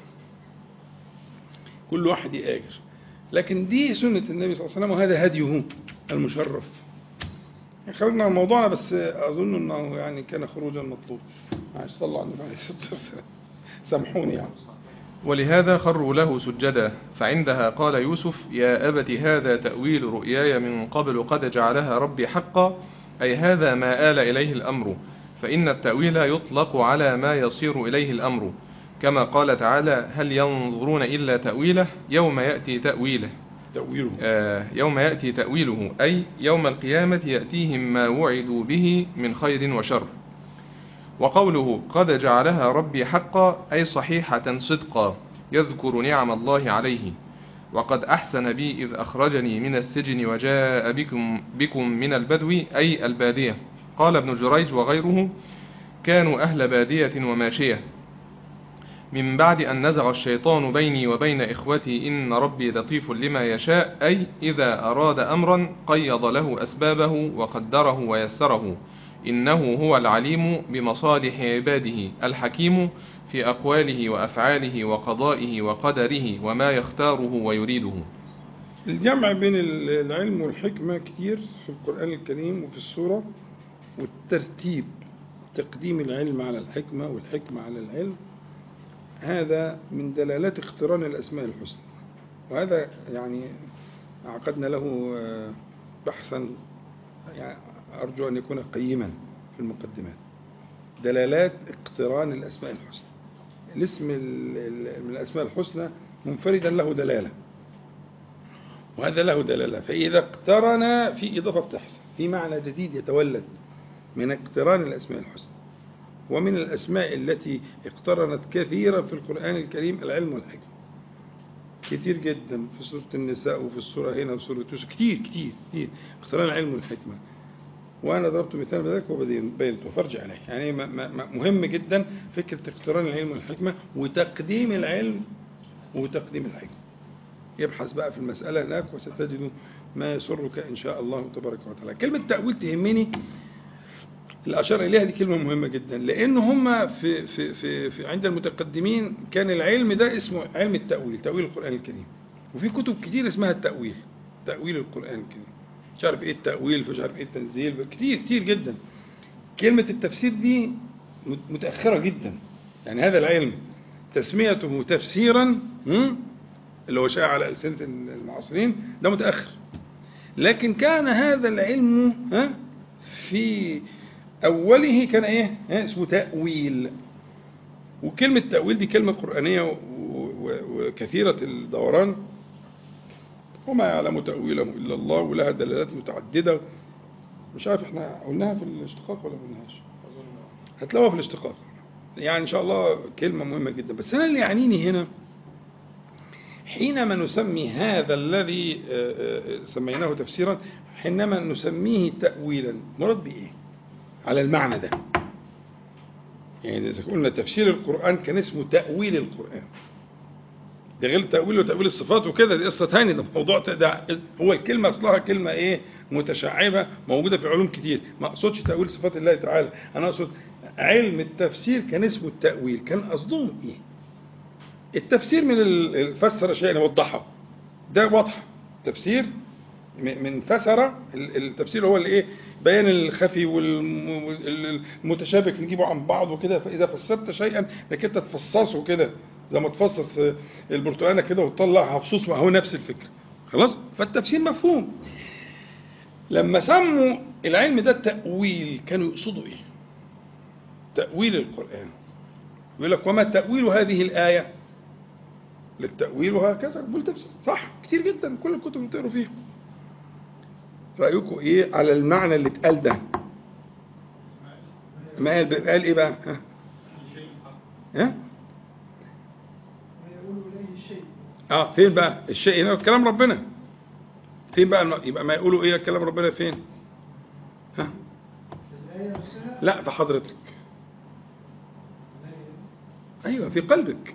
كل واحد يآجر لكن دي سنة النبي صلى الله عليه وسلم وهذا هديه المشرف خرجنا من موضوعنا بس أظن أنه يعني كان خروجا مطلوب معلش صلى على النبي عليه الصلاة والسلام سامحوني يعني ولهذا خروا له سجدا فعندها قال يوسف يا أبت هذا تأويل رؤياي من قبل قد جعلها ربي حقا أي هذا ما آل إليه الأمر فإن التأويل يطلق على ما يصير إليه الأمر كما قال تعالى هل ينظرون إلا تأويله يوم يأتي تأويله تأويله آه، يوم يأتي تأويله أي يوم القيامة يأتيهم ما وعدوا به من خير وشر وقوله قد جعلها ربي حقا أي صحيحة صدقا يذكر نعم الله عليه وقد أحسن بي إذ أخرجني من السجن وجاء بكم, بكم من البدو أي البادية قال ابن جريج وغيره كانوا أهل بادية وماشية من بعد أن نزغ الشيطان بيني وبين إخوتي إن ربي لطيف لما يشاء أي إذا أراد أمرا قيض له أسبابه وقدره ويسره إنه هو العليم بمصالح عباده الحكيم في أقواله وأفعاله وقضائه وقدره وما يختاره ويريده الجمع بين العلم والحكمة كتير في القرآن الكريم وفي السورة والترتيب تقديم العلم على الحكمة والحكمة على العلم هذا من دلالات اقتران الأسماء الحسنى وهذا يعني عقدنا له آه، بحثا يعني أرجو أن يكون قيما في المقدمات دلالات اقتران الأسماء الحسنى الاسم ال- ال- من الأسماء الحسنى منفردا له دلالة وهذا له دلالة فإذا اقترن في إضافة بتحصل في معنى جديد يتولد من اقتران الأسماء الحسنى ومن الأسماء التي اقترنت كثيرا في القرآن الكريم العلم والحكمة كتير جدا في سورة النساء وفي السورة هنا وفي سورة يوسف كتير كتير كتير اقتران العلم والحكمة وأنا ضربت مثال بذلك وبينته فارجع عليه يعني ما- ما- ما- مهم جدا فكرة اقتران العلم والحكمة وتقديم العلم وتقديم الحكمة يبحث بقى في المسألة هناك وستجد ما يسرك إن شاء الله تبارك وتعالى كلمة تأويل تهمني اللي أشار إليها دي كلمة مهمة جدا لأن هم في, في, في, في عند المتقدمين كان العلم ده اسمه علم التأويل تأويل القرآن الكريم وفي كتب كتير اسمها التأويل تأويل القرآن الكريم مش عارف ايه التأويل مش عارف ايه التنزيل كتير كتير جدا كلمة التفسير دي متأخرة جدا يعني هذا العلم تسميته تفسيرا هم؟ اللي هو شائع على ألسنة المعاصرين ده متأخر لكن كان هذا العلم ها في أوله كان إيه ها اسمه تأويل وكلمة تأويل دي كلمة قرآنية و- و- وكثيرة الدوران وما يعلم تأويله إلا الله ولها دلالات متعددة مش عارف احنا قلناها في الاشتقاق ولا ما قلناهاش هتلاقوها في الاشتقاق يعني إن شاء الله كلمة مهمة جدا بس أنا اللي يعنيني هنا حينما نسمي هذا الذي آه، آه، سميناه تفسيرا حينما نسميه تأويلا مراد بإيه؟ على المعنى ده يعني إذا قلنا تفسير القرآن كان اسمه تأويل القرآن ده غير تأويل وتأويل الصفات وكده دي قصة تانية ده موضوع ت- ده هو الكلمة أصلها كلمة إيه متشعبة موجودة في علوم كتير ما أقصدش تأويل صفات الله تعالى أنا أقصد علم التفسير كان اسمه التأويل كان قصدهم إيه التفسير من ال- الفسر شيئا يوضحه ده واضح تفسير م- من فسر ال- التفسير هو اللي ايه بيان الخفي والمتشابك نجيبه عن بعض وكده فاذا فسرت شيئا انك انت تفصصه كده زي ما تفصص البرتقانه كده وتطلعها فصوص ما هو نفس الفكره خلاص فالتفسير مفهوم لما سموا العلم ده التأويل كانوا يقصدوا ايه تأويل القرآن يقول لك وما تأويل هذه الآية للتأويل وهكذا بقول تفسير صح كتير جدا كل الكتب اللي بتقروا فيها رأيكم ايه على المعنى اللي اتقال ده ما قال قال ايه بقى ها ها ما يقول إليه الشيء اه فين بقى الشيء هنا كلام ربنا فين بقى الم... يبقى ما يقولوا ايه كلام ربنا فين ها في الآية نفسها لا في حضرتك ايوه في قلبك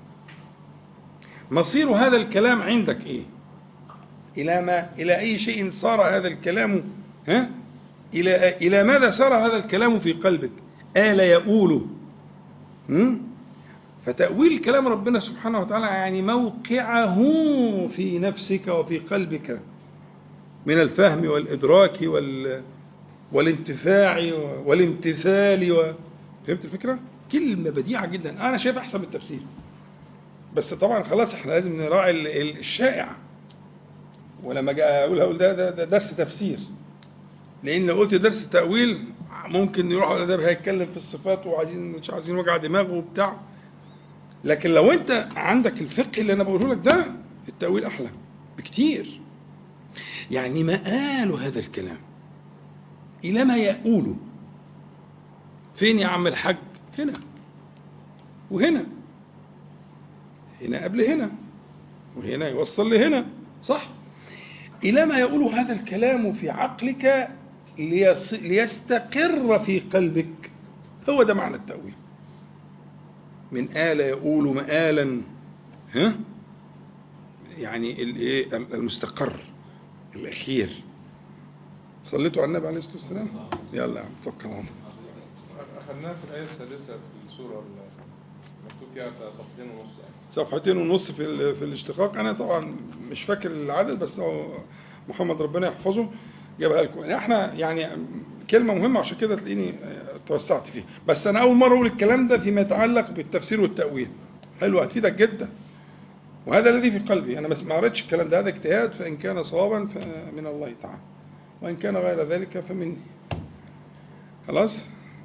مصير هذا الكلام عندك ايه الى ما الى اي شيء صار هذا الكلام ها إلى إلى ماذا سار هذا الكلام في قلبك آل يؤول هم؟ فتأويل كلام ربنا سبحانه وتعالى يعني موقعه في نفسك وفي قلبك من الفهم والإدراك وال والانتفاع والامتثال و... فهمت الفكرة؟ كلمة بديعة جدا أنا شايف أحسن من التفسير بس طبعا خلاص احنا لازم نراعي ال- ال- الشائع ولما جاء اقول هقول ده, ده, ده درس تفسير لان لو قلت درس تاويل ممكن يروح على ده هيتكلم في الصفات وعايزين مش عايزين وجع دماغه وبتاع لكن لو انت عندك الفقه اللي انا بقوله لك ده التاويل احلى بكتير يعني مآل هذا الكلام الى ما يؤول فين يا عم الحاج هنا وهنا هنا قبل هنا وهنا يوصل لهنا صح إلى ما يقول هذا الكلام في عقلك ليص... ليستقر في قلبك هو ده معنى التأويل من آل يقول مآلا ها يعني الايه المستقر الأخير صليتوا على النبي عليه الصلاة والسلام يلا يا عم توكل على الله أخذناها في الآية السادسة في السورة ال- مكتوب فيها صفحتين ونص يعني. صفحتين ونص في ال- في الاشتقاق انا طبعا مش فاكر العدد بس هو محمد ربنا يحفظه جابها لكم احنا يعني كلمه مهمه عشان كده تلاقيني آه، توسعت فيها بس انا اول مره اقول الكلام ده فيما يتعلق بالتفسير والتاويل حلو هتفيدك جدا وهذا الذي في قلبي انا بس ما قريتش الكلام ده هذا اجتهاد فان كان صوابا فمن الله تعالى وان كان غير ذلك فمني خلاص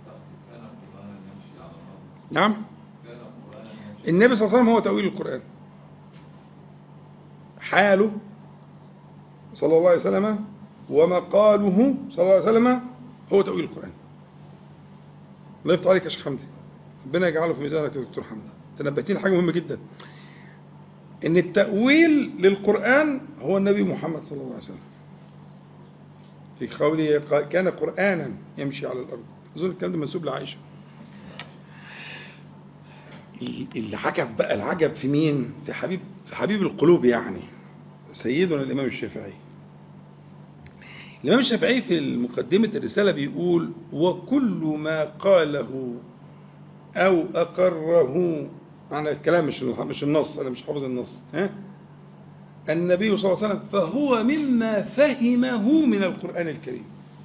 نعم النبي صلى الله عليه وسلم هو تأويل القرآن حاله صلى الله عليه وسلم ومقاله صلى الله عليه وسلم هو تأويل القرآن الله يفتح عليك يا شيخ حمدي ربنا يجعله في ميزانك يا دكتور حمدي تنبهتين حاجة مهمة جدا ان التأويل للقرآن هو النبي محمد صلى الله عليه وسلم في قوله قا- كان قرآنا يمشي على الأرض أظن الكلام ده منسوب لعائشة العجب بقى العجب في مين؟ في حبيب في حبيب القلوب يعني سيدنا الإمام الشافعي. الإمام الشافعي في مقدمة الرسالة بيقول: وكل ما قاله أو أقره معنى الكلام مش مش النص أنا مش حافظ النص ها؟ النبي صلى الله عليه وسلم فهو مما فهمه من القرآن الكريم.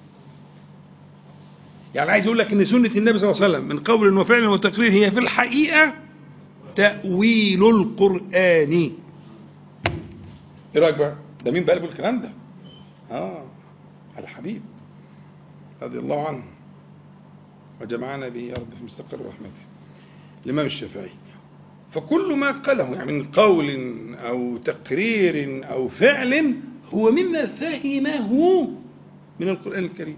يعني عايز يقول لك ان سنه النبي صلى الله عليه وسلم من قول وفعل وتقرير هي في الحقيقه تاويل القران ايه رايك بقى ده مين بقى اللي بيقول الكلام ده اه الحبيب رضي الله عنه وجمعنا به يا رب في مستقر رحمته الامام الشافعي فكل ما قاله يعني من قول او تقرير او فعل هو مما فهمه من القران الكريم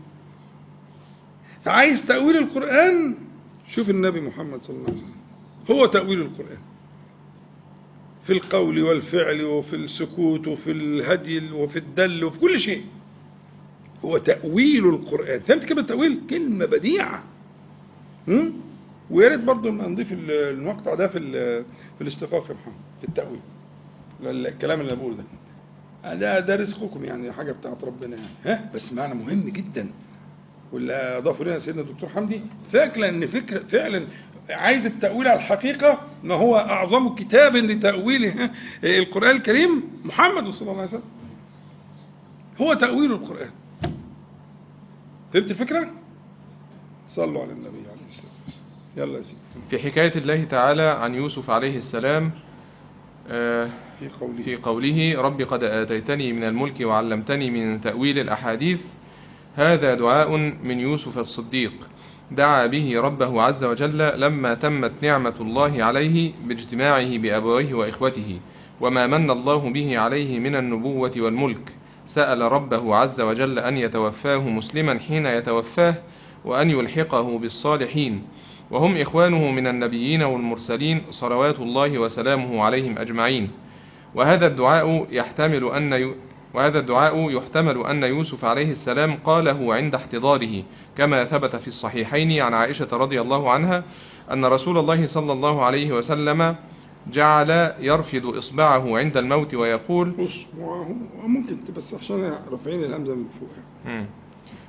فعايز تأويل القرآن شوف النبي محمد صلى الله عليه وسلم هو تأويل القرآن في القول والفعل وفي السكوت وفي الهدي وفي الدل وفي كل شيء هو تأويل القرآن فهمت كلمة تأويل كلمة بديعة هم؟ ويا ريت برضه ما نضيف ال- المقطع ده في ال- في الاشتقاق يا محمد في التأويل الكلام اللي أنا بقوله ده ده ده رزقكم يعني حاجة بتاعت ربنا يعني ها بس معنى مهم جدا واللي اضافه لنا سيدنا الدكتور حمدي فاكره ان فكر فعلا عايز التاويل على الحقيقه ما هو اعظم كتاب لتاويل القران الكريم محمد صلى الله عليه وسلم هو تاويل القران فهمت الفكره صلوا على النبي عليه الصلاه والسلام يلا يا سيدي في حكاية الله تعالى عن يوسف عليه السلام آه، في قوله في قوله رب قد آتيتني من الملك وعلمتني من تأويل الأحاديث هذا دعاء من يوسف الصديق دعا به ربه عز وجل لما تمت نعمة الله عليه باجتماعه بأبويه وإخوته وما من الله به عليه من النبوة والملك سأل ربه عز وجل أن يتوفاه مسلما حين يتوفاه وأن يلحقه بالصالحين وهم إخوانه من النبيين والمرسلين صلوات الله وسلامه عليهم أجمعين وهذا الدعاء يحتمل أن ي... وهذا الدعاء يحتمل أن يوسف عليه السلام قاله عند احتضاره كما ثبت في الصحيحين عن عائشة رضي الله عنها أن رسول الله صلى الله عليه وسلم جعل يرفد إصبعه عند الموت ويقول اصبعه ممكن بس عشان رافعين الهمزه من فوق مم.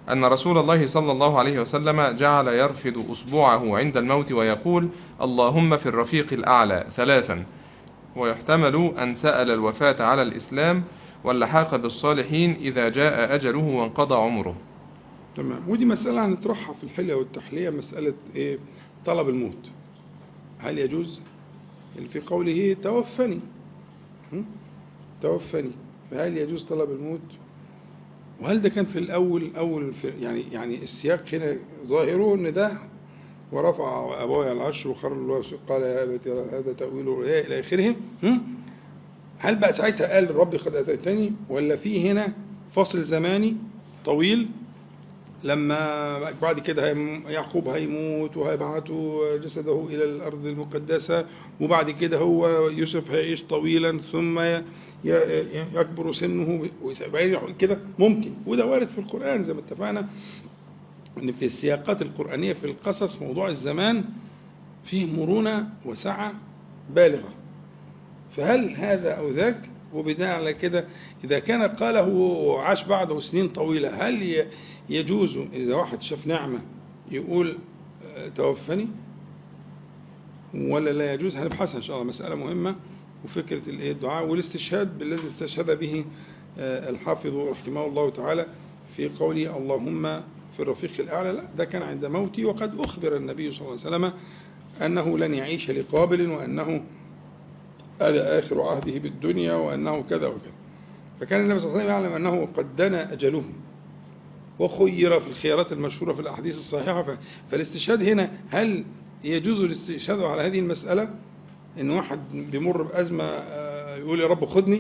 أن رسول الله صلى الله عليه وسلم جعل يرفد أصبعه عند الموت ويقول اللهم في الرفيق الأعلى ثلاثا ويحتمل أن سأل الوفاة على الإسلام واللحاق بالصالحين إذا جاء أجله وانقضى عمره تمام ودي مسألة هنطرحها في الحلية والتحلية مسألة إيه طلب الموت هل يجوز يعني في قوله توفني هم؟ توفني فهل يجوز طلب الموت وهل ده كان في الأول أول في يعني يعني السياق هنا ظاهره إن ده ورفع أبوي على العرش وخر الله قال يا أبت هذا تأويل رؤيا إلى آخره هم؟ هل بقى ساعتها قال ربي قد أتيتني ولا في هنا فصل زماني طويل لما بعد كده هيم- يعقوب هيموت وهيبعتوا جسده إلى الأرض المقدسة وبعد كده هو يوسف هيعيش طويلا ثم ي- ي- يكبر سنه ويبقى كده ممكن وده وارد في القرآن زي ما اتفقنا ان في السياقات القرآنية في القصص موضوع الزمان فيه مرونة وسعة بالغة فهل هذا أو ذاك وبناء على كده إذا كان قاله وعاش بعده سنين طويلة هل ي- يجوز إذا واحد شاف نعمة يقول آه، توفني ولا لا يجوز هنبحثها إن شاء الله مسألة مهمة وفكرة الإيه الدعاء والاستشهاد بالذي استشهد به آه، الحافظ رحمه الله تعالى في قوله اللهم في الرفيق الأعلى لا ده كان عند موتي وقد أخبر النبي صلى الله عليه وسلم أنه لن يعيش لقابل وأنه هذا آخر عهده بالدنيا وأنه كذا وكذا فكان النبي صلى الله عليه وسلم يعلم أنه قد دنا أجله وخير في الخيارات المشهورة في الأحاديث الصحيحة ف- فالاستشهاد هنا هل يجوز الاستشهاد على هذه المسألة إن واحد بيمر بأزمة آه، يقول يا رب خدني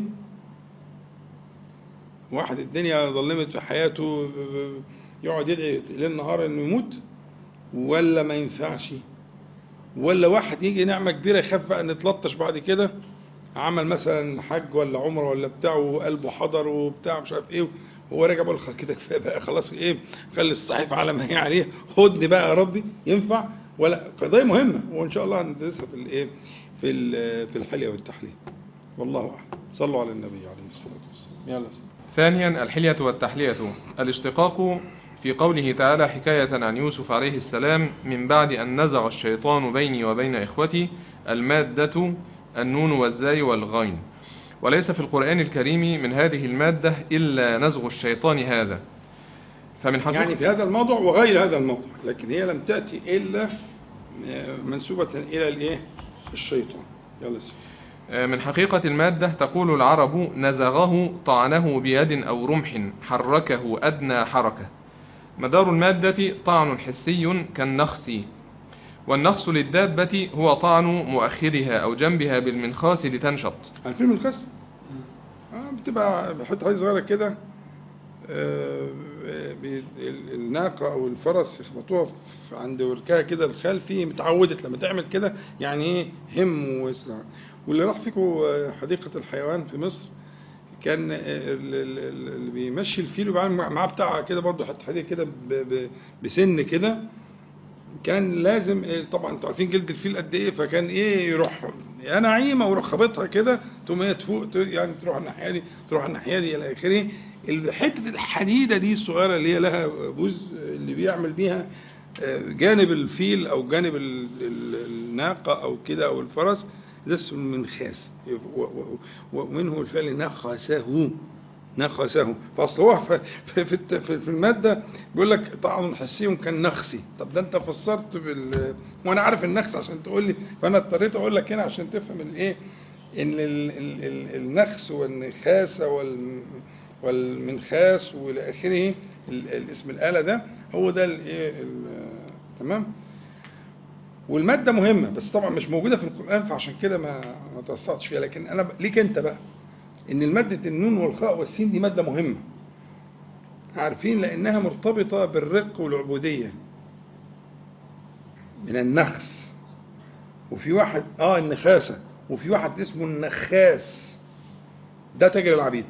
واحد الدنيا ظلمت في حياته ب- ب- يقعد يدعي ليل نهار إنه يموت ولا ما ينفعش ولا واحد يجي نعمة كبيرة يخاف بقى ان يتلطش بعد كده عمل مثلا حج ولا عمره ولا بتاع وقلبه حضر وبتاع مش عارف ايه هو راجع بقول خلاص كده كفايه بقى خلاص ايه خلي الصحيفه على ما هي عليه خدني بقى يا ربي ينفع ولا قضيه مهمه وان شاء الله هندرسها في الايه في ال- في الحليه والتحليه والله اعلم صلوا على النبي عليه الصلاه والسلام يلا سلام. ثانيا الحلية والتحلية الاشتقاق في قوله تعالى حكاية عن يوسف عليه السلام من بعد أن نزغ الشيطان بيني وبين إخوتي المادة النون والزاي والغين وليس في القرآن الكريم من هذه المادة إلا نزغ الشيطان هذا فمن حقيقة يعني في هذا الموضوع وغير هذا الموضوع لكن هي لم تأتي إلا آه، منسوبة إلى الإيه الشيطان يلا سيدي من حقيقة المادة تقول العرب نزغه طعنه بيد أو رمح حركه أدنى حركة مدار المادة طعن حسي كالنخس والنخس للدابة هو طعن مؤخرها أو جنبها بالمنخاس لتنشط عارفين من الخس؟ آه بتبقى بحط حاجة صغيرة كده آه، بي- ال- الناقة أو الفرس يخبطوها في- عند وركها كده الخلفي متعودت لما تعمل كده يعني إيه هم واسرع واللي راح فيكم آه، حديقة الحيوان في مصر كان آه، ال- ال- ال- اللي بيمشي الفيل وبيعمل مع- معاه بتاع كده برضه حتى حديقة كده ب- ب- بسن كده كان لازم إيه، طبعا انتوا عارفين جلد الفيل قد ايه فكان ايه يروح يا نعيمه ويروح خابطها كده تقوم هي تفوق ت- يعني تروح الناحيه دي تروح الناحيه دي الى اخره ال- حته الحديده دي الصغيره اللي هي لها بوز اللي بيعمل بيها آه، جانب الفيل او جانب ال- ال- الناقه او كده او الفرس ده اسمه المنخاس و- و- ومنه الفعل نخسه نخسه فاصل هو في, في, في, الت- في, في الماده بيقول لك طعن حسي كالنخسي طب ده انت فسرت بال وانا عارف النخس عشان تقول لي فانا اضطريت اقول لك هنا عشان تفهم الايه ان ال... ال... ال... النخس والنخاسه وال... والمنخاس والى اخره ال... الاسم الاله ده هو ده الايه ال... تمام والماده مهمه بس طبعا مش موجوده في القران فعشان كده ما ما توسعتش فيها لكن انا ب... ليك انت بقى ان الماده النون والخاء والسين دي ماده مهمه عارفين لانها مرتبطه بالرق والعبوديه من النخس وفي واحد اه النخاسه وفي واحد اسمه النخاس ده تاجر العبيد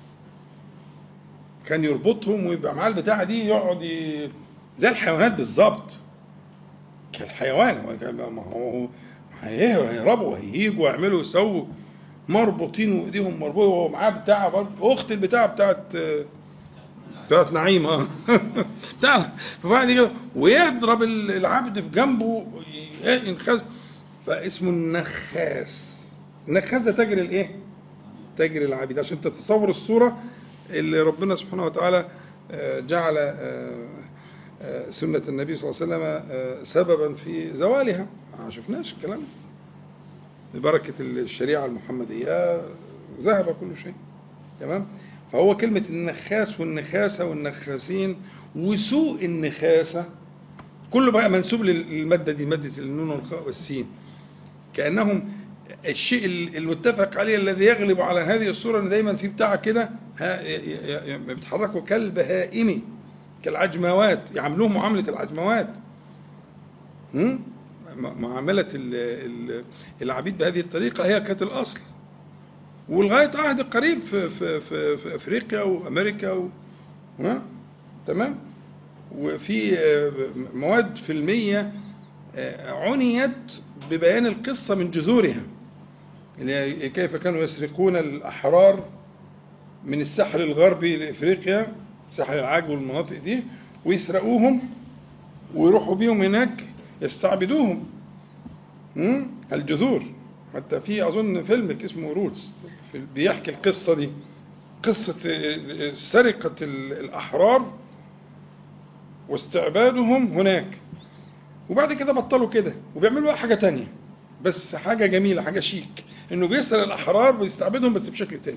كان يربطهم ويبقى معاه البتاعه دي يقعد ي... زي الحيوانات بالظبط كالحيوان هو كان- ما هو هي- هيهربوا هييجوا ويعملوا ويسووا مربوطين وايديهم مربوطه وهو معاه بتاعه برضه اخت البتاعه بتاعت آه، بتاعت نعيم اه بتاع فبعد كده ويضرب ال- العبد في جنبه ي- ينخس فاسمه النخاس النخاس ده تاجر الايه؟ تاجر العبيد عشان تتصور الصورة اللي ربنا سبحانه وتعالى آه، جعل آه، آه، سنة النبي صلى الله عليه وسلم آه، سببا في زوالها ما شفناش الكلام ده ببركة الشريعة المحمدية ذهب كل شيء تمام فهو كلمة النخاس والنخاسة والنخاسين وسوء النخاسة كله بقى منسوب للمادة دي مادة النون والخاء والسين كأنهم الشيء المتفق عليه الذي يغلب على هذه الصورة ان دايما في بتاع كده ها- ي- ي- ي- بيتحركوا كالبهائم كالعجموات يعاملوهم معاملة العجموات هم؟ م- معاملة ال- ال- العبيد بهذه الطريقة هي كانت الأصل ولغاية عهد قريب في, في, في, في أفريقيا وأمريكا و... ها؟ تمام وفي آه، مواد فيلمية آه، عنيت ببيان القصة من جذورها اللي هي كيف كانوا يسرقون الأحرار من الساحل الغربي لإفريقيا ساحل العاج والمناطق دي ويسرقوهم ويروحوا بيهم هناك يستعبدوهم مم؟ الجذور حتى في أظن فيلم اسمه روتس بيحكي القصة دي قصة آه، سرقة ال- الأحرار واستعبادهم هناك وبعد كده بطلوا كده وبيعملوا بقى حاجة تانية بس حاجة جميلة حاجة شيك انه بيسرق الأحرار ويستعبدهم بس بشكل تاني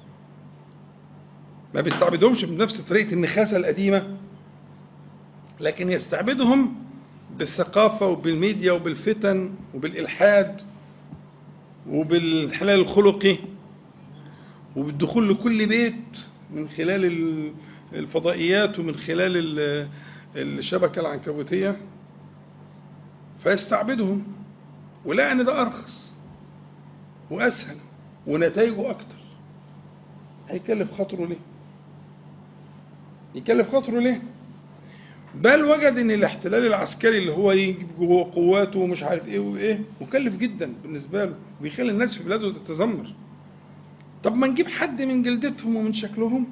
ما بيستعبدهمش بنفس طريقة النخاسة القديمة لكن يستعبدهم بالثقافة وبالميديا وبالفتن وبالإلحاد وبالحلال الخلقي وبالدخول لكل بيت من خلال ال- الفضائيات ومن خلال ال- الشبكة العنكبوتية فيستعبدهم ولقى ان ده ارخص واسهل ونتائجه اكتر هيكلف خاطره ليه يكلف خاطره ليه بل وجد ان الاحتلال العسكري اللي هو يجيب جوه قواته ومش عارف ايه وايه مكلف جدا بالنسبه له وبيخلي الناس في بلاده تتذمر طب ما نجيب حد من جلدتهم ومن شكلهم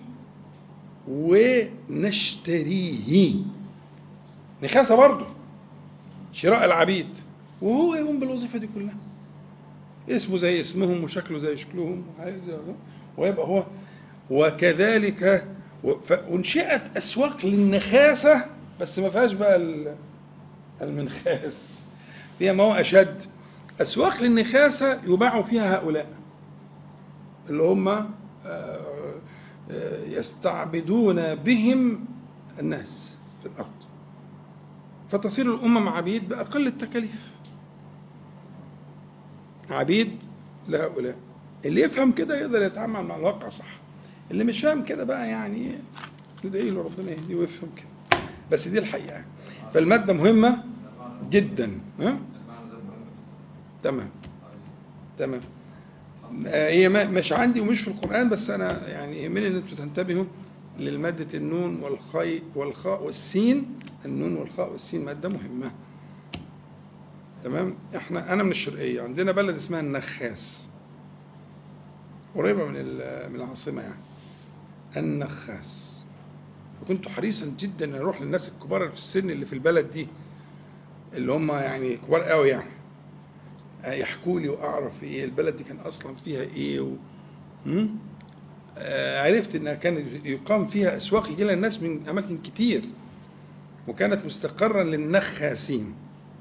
ونشتريه نخاسه برضه شراء العبيد وهو يقوم بالوظيفة دي كلها اسمه زي اسمهم وشكله زي شكلهم ويبقى هو وكذلك و- فانشئت أسواق للنخاسة بس ما فيهاش بقى ال- المنخاس فيها ما هو أشد أسواق للنخاسة يباع فيها هؤلاء اللي هم آه، آه، يستعبدون بهم الناس في الأرض فتصير الأمم عبيد بأقل التكاليف عبيد لهؤلاء اللي يفهم كده يقدر يتعامل مع الواقع صح اللي مش فاهم كده بقى يعني ندعي له ربنا يهديه ويفهم كده بس دي الحقيقة فالمادة مهمة جدا ها؟ تمام تمام آه، هي ما- مش عندي ومش في القرآن بس أنا يعني يهمني إن أنتوا تنتبهوا للمادة النون والخاء والخاء والسين النون والخاء والسين مادة مهمة تمام احنا أنا من الشرقية عندنا بلد اسمها النخاس قريبة من ال- من العاصمة يعني النخاس فكنت حريصا جدا ان اروح للناس الكبار اللي في السن اللي في البلد دي اللي هم يعني كبار قوي يعني يحكوا لي واعرف ايه البلد دي كان اصلا فيها ايه و... م? آه، عرفت انها كان يقام فيها اسواق يجي لها الناس من اماكن كتير وكانت مستقرا للنخاسين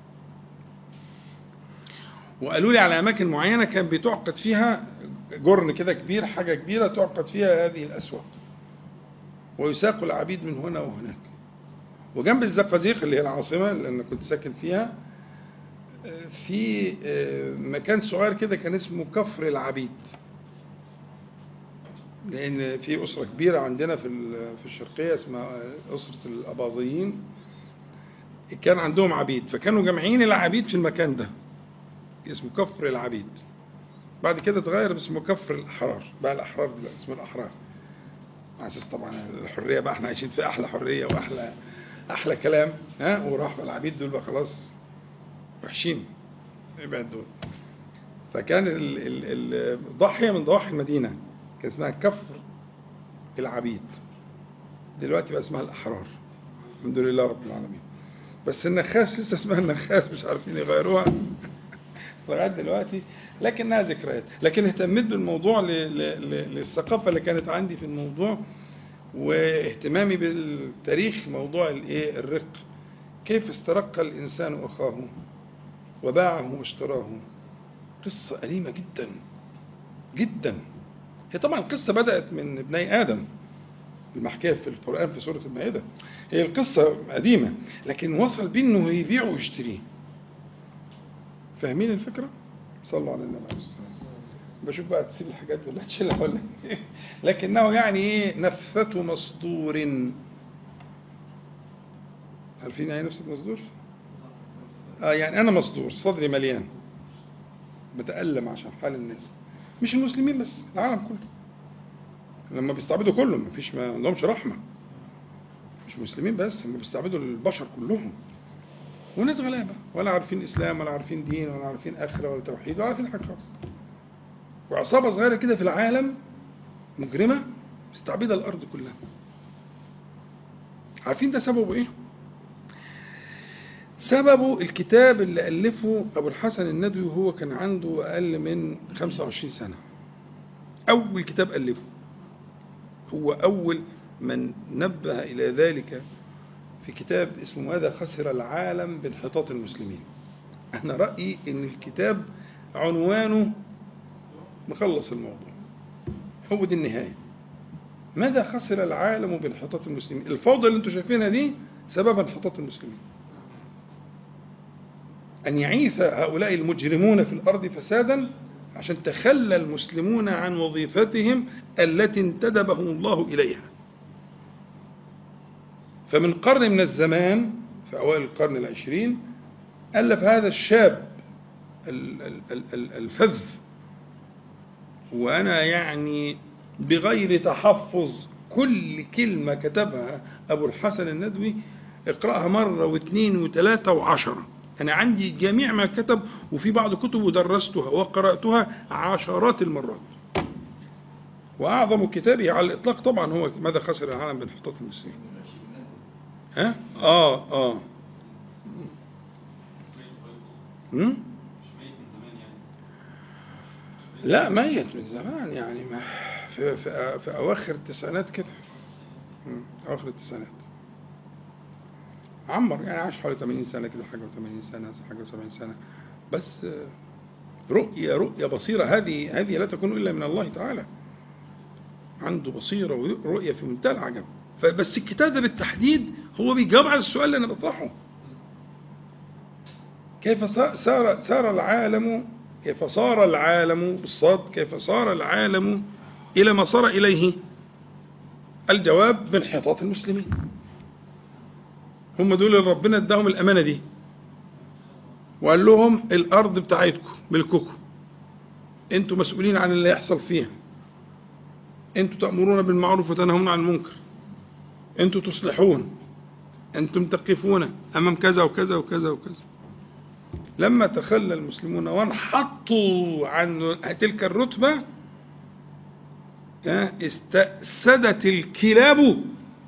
وقالوا لي على اماكن معينه كان بتعقد فيها جرن كده كبير حاجه كبيره تعقد فيها هذه الاسواق ويساق العبيد من هنا وهناك وجنب الزقازيق اللي هي العاصمه اللي انا كنت ساكن فيها آه، في آه، مكان صغير كده كان اسمه كفر العبيد لان في اسره كبيره عندنا في ال- في الشرقيه اسمها اسره الاباظيين كان عندهم عبيد فكانوا جامعين العبيد في المكان ده اسمه كفر العبيد بعد كده اتغير اسمه كفر الاحرار بقى الاحرار دلوقتي اسمه الاحرار على اساس طبعا الحريه بقى احنا عايشين في احلى حريه واحلى احلى كلام ها وراح العبيد دول بقى خلاص وحشين ابعد دول فكان ال- ال- ال- ضاحيه من ضواحي المدينه كان اسمها كفر العبيد دلوقتي بقى اسمها الأحرار الحمد لله رب العالمين بس النخاس لسه اسمها النخاس مش عارفين يغيروها لغاية دلوقتي لكنها ذكريات لكن اهتميت بالموضوع ل- ل- ل- للثقافة اللي كانت عندي في الموضوع واهتمامي بالتاريخ موضوع الايه الرق كيف استرق الإنسان أخاه وباعه واشتراه قصة أليمة جدا جدا هي طبعا القصة بدأت من ابني آدم المحكية في القرآن في سورة المائدة هي القصة قديمة لكن وصل بيه انه يبيع ويشتريه فاهمين الفكرة؟ صلوا على النبي عليه الصلاة والسلام بشوف بقى تسيب الحاجات دي ولا تشيلها ولا إيه. لكنه يعني ايه نفثة مصدور عارفين يعني نفسة مصدور؟ اه يعني انا مصدور صدري مليان بتألم عشان حال الناس مش المسلمين بس العالم كله لما بيستعبدوا كلهم مفيش ما عندهمش رحمة مش مسلمين بس هم بيستعبدوا البشر كلهم وناس غلابة ولا عارفين إسلام ولا عارفين دين ولا عارفين آخرة ولا توحيد ولا عارفين حاجة خالص وعصابة صغيرة كده في العالم مجرمة مستعبدة الأرض كلها عارفين ده سببه إيه؟ سببه الكتاب اللي ألفه أبو الحسن الندوي وهو كان عنده أقل من 25 سنة أول كتاب ألفه هو أول من نبه إلى ذلك في كتاب اسمه ماذا خسر العالم بانحطاط المسلمين أنا رأيي أن الكتاب عنوانه مخلص الموضوع هو دي النهاية ماذا خسر العالم بانحطاط المسلمين الفوضى اللي انتم شايفينها دي سبب انحطاط المسلمين أن يعيث هؤلاء المجرمون في الأرض فسادا عشان تخلى المسلمون عن وظيفتهم التي انتدبهم الله إليها فمن قرن من الزمان في أوائل القرن العشرين ألف هذا الشاب ال- ال- ال- ال- الفذ وأنا يعني بغير تحفظ كل كلمة كتبها أبو الحسن الندوي اقرأها مرة واثنين وثلاثة وعشرة أنا عندي جميع ما كتب وفي بعض كتبه درستها وقرأتها عشرات المرات وأعظم كتابه على الإطلاق طبعا هو ماذا خسر العالم بانحطاط المسلمين ها؟ آه آه هم؟ لا ميت من زمان يعني ما في, في, في أواخر التسعينات كده مم، أواخر التسعينات عمر يعني عاش حوالي 80 سنة كده حاجة و80 سنة حاجة و70 سنة بس آه، رؤية رؤية بصيرة هذه هذه لا تكون إلا من الله تعالى عنده بصيرة ورؤية في منتهى العجب فبس الكتاب ده بالتحديد هو بيجاوب على السؤال اللي أنا بطرحه كيف صار سار, سار العالم كيف صار العالم بالصاد كيف صار العالم إلى ما صار إليه الجواب بانحطاط المسلمين هم دول اللي ربنا اداهم الأمانة دي وقال لهم الأرض بتاعتكم ملككم انتوا مسؤولين عن اللي يحصل فيها انتوا تأمرون بالمعروف وتنهون عن المنكر انتوا تصلحون انتم تقفون امام كذا وكذا وكذا وكذا لما تخلى المسلمون وانحطوا عن تلك الرتبة ها، استأسدت الكلاب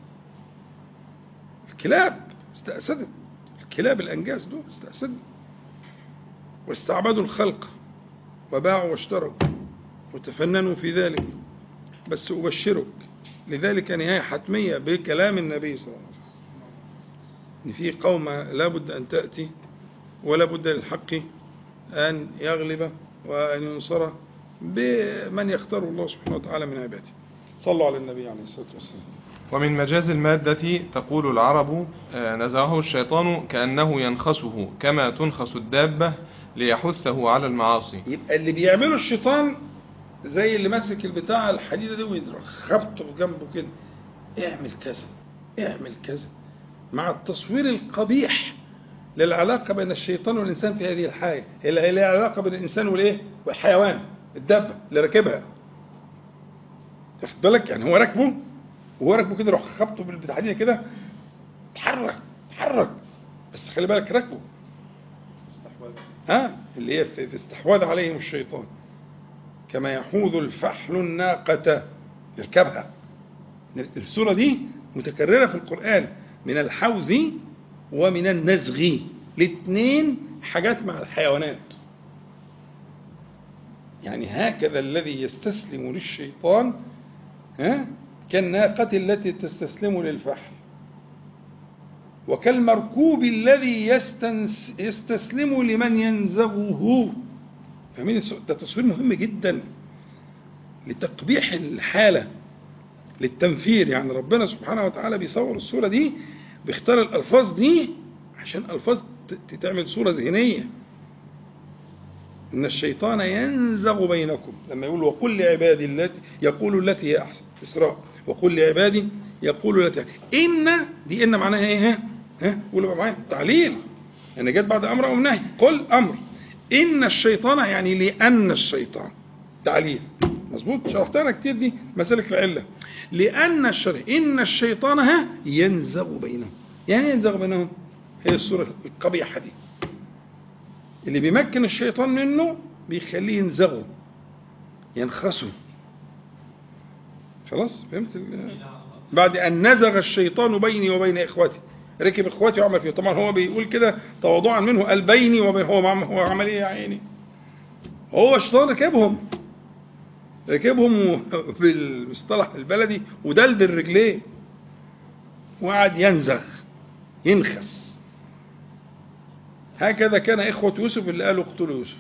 الكلاب استأسدت الكلاب الأنجاز دول استأسدوا واستعبدوا الخلق وباعوا واشتروا وتفننوا في ذلك بس أبشرك لذلك نهاية حتمية بكلام النبي صلى الله عليه وسلم إن في قوم لا بد أن تأتي ولا بد للحق أن يغلب وأن ينصر بمن يختار الله سبحانه وتعالى من عباده صلوا على النبي عليه الصلاة والسلام ومن مجاز المادة تقول العرب آه، نزعه الشيطان كأنه ينخسه كما تنخس الدابة ليحثه على المعاصي يبقى اللي بيعمله الشيطان زي اللي ماسك البتاع الحديدة دي ويضرب خبطه في جنبه كده اعمل كذا اعمل كذا مع التصوير القبيح للعلاقة بين الشيطان والإنسان في هذه الحالة اللي هي العلاقة بين الإنسان والإيه؟ والحيوان الدابة اللي راكبها تاخد بالك يعني هو راكبه وهو راكبه كده يروح خبطه بالبتاع دي كده اتحرك اتحرك بس خلي بالك راكبه ها اللي هي في في استحواذ عليهم الشيطان كما يحوذ الفحل الناقة يركبها السورة دي متكررة في القرآن من الحوز ومن النزغ الاثنين حاجات مع الحيوانات يعني هكذا الذي يستسلم للشيطان ها كالناقة التي تستسلم للفحل وكالمركوب الذي يستنس يستسلم لمن ينزغه فاهمين الس- ده تصوير مهم جدا لتقبيح الحالة للتنفير يعني ربنا سبحانه وتعالى بيصور الصورة دي بيختار الألفاظ دي عشان ألفاظ ت- تعمل صورة ذهنية إن الشيطان ينزغ بينكم لما يقول وقل لعبادي التي يقول التي هي أحسن إسراء وقل لعبادي يقول التي هي إن دي إن معناها إيه ها ها قولوا بقى معايا تعليل يعني جت بعد أمر أو نهي قل أمر إن الشيطان يعني لأن الشيطان تعليل مظبوط شرحتها أنا كتير دي مسالك العلة لأن الشيطان إن الشيطان ها ينزغ بينهم يعني إيه ينزغ بينهم هي الصورة القبيحة دي اللي بيمكن الشيطان منه بيخليه ينزغه ينخسه خلاص فهمت ال- بعد أن نزغ الشيطان بيني وبين إخوتي ركب إخوتي وعمل فيه طبعا هو بيقول كده تواضعا منه قال بيني وبين هو مع- هو عمل إيه يا عيني هو الشيطان ركبهم ركبهم بالمصطلح البلدي ودلدل رجليه وقعد ينزغ ينخس هكذا كان إخوة يوسف اللي قالوا اقتلوا يوسف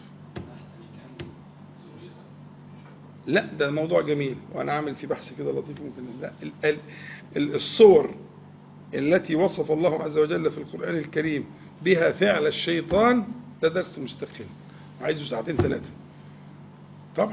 لا ده موضوع جميل وأنا عامل فيه بحث كده لطيف ممكن لا ال- ال- ال- الصور التي وصف الله عز وجل في القرآن الكريم بها فعل الشيطان ده درس مستقل عايزه ساعتين ثلاثة طبعا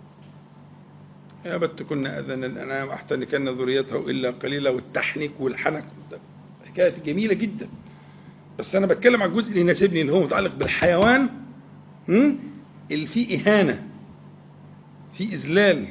يا بت كنا أذن الأنام أحتنكن ذريته إلا قليلا والتحنك والحنك ده حكاية جميلة جدا بس أنا بتكلم عن الجزء اللي يناسبني اللي هو متعلق بالحيوان هم؟ اللي فيه إهانة في إذلال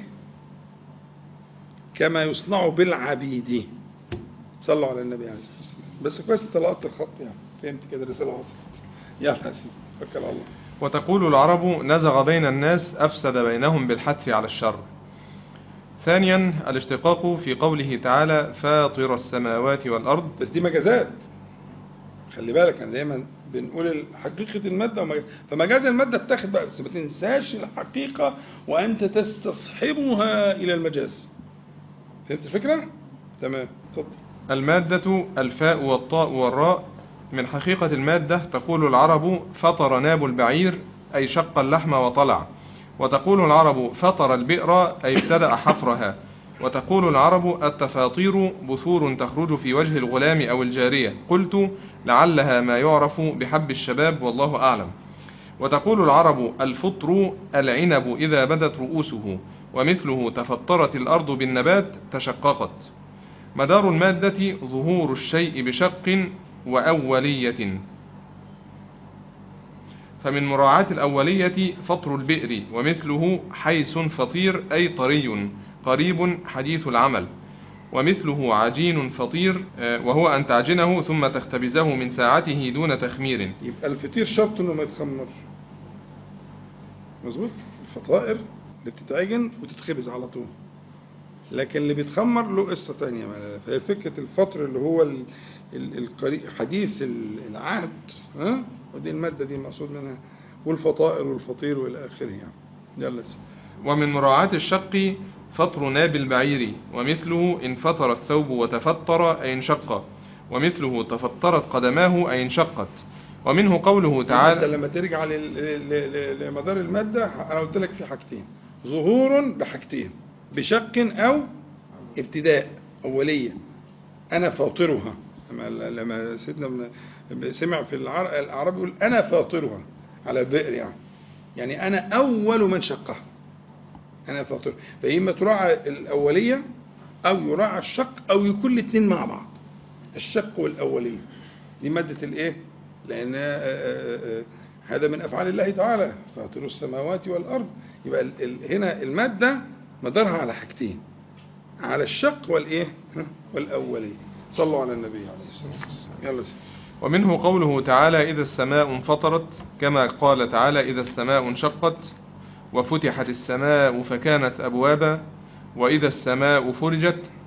كما يصنع بالعبيد صلوا على النبي عليه الصلاة والسلام بس كويس انت لقطت الخط يعني فهمت كده الرسالة وصلت يلا يا سيدي توكل على الله وتقول العرب نزغ بين الناس أفسد بينهم بالحث على الشر ثانيا الاشتقاق في قوله تعالى فاطر السماوات والأرض بس دي مجازات خلي بالك انا دايما بنقول حقيقة المادة ومجاز. فمجاز المادة اتاخد بقى بس ما تنساش الحقيقة وأنت تستصحبها إلى المجاز فهمت الفكرة؟ تمام اتفضل المادة الفاء والطاء والراء من حقيقة المادة تقول العرب فطر ناب البعير أي شق اللحم وطلع وتقول العرب فطر البئر أي ابتدأ حفرها وتقول العرب التفاطير بثور تخرج في وجه الغلام أو الجارية قلت لعلها ما يعرف بحب الشباب والله أعلم وتقول العرب الفطر العنب إذا بدت رؤوسه ومثله تفطرت الأرض بالنبات تشققت مدار المادة ظهور الشيء بشق وأولية فمن مراعاة الأولية فطر البئر ومثله حيس فطير أي طري قريب حديث العمل ومثله عجين فطير آه، وهو أن تعجنه ثم تختبزه من ساعته دون تخمير يبقى الفطير شرط انه ما يتخمر مظبوط الفطائر اللي بتتعجن وتتخبز على طول لكن اللي بيتخمر له قصة تانية ما- فهي فكرة الفطر اللي هو ال- ال- القري- حديث ال- العهد ها ودي المادة دي مقصود منها والفطائر والفطير والى اخره يعني يلا يا سيدي. ومن مراعاة الشق فطر ناب البعير ومثله إن فطر الثوب وتفطر أي انشق ومثله تفطرت قدماه أي انشقت ومنه قوله انت تعالى لما ترجع لل- ل- ل- لمدار المادة انا قلت لك في حاجتين ظهور بحاجتين بشق او ابتداء اولية انا فاطرها لما لما سيدنا ابن- سمع في العر- الاعراب يقول انا فاطرها على البئر يعني يعني انا اول من شقها انا فاطر فاما تراعى الاولية او يراعى الشق او يكون الاثنين مع بعض الشق والاولية دي مادة الايه لان آه، آه، آه، هذا من افعال الله تعالى فاطر السماوات والارض يبقى ال- ال- هنا المادة مدارها على حاجتين على الشق والايه ها؟ والاولية صلوا على النبي عليه الصلاة والسلام يلا سيدي. ومنه قوله تعالى إذا السماء انفطرت كما قال تعالى إذا السماء انشقت وفتحت السماء فكانت أبوابا وإذا السماء فرجت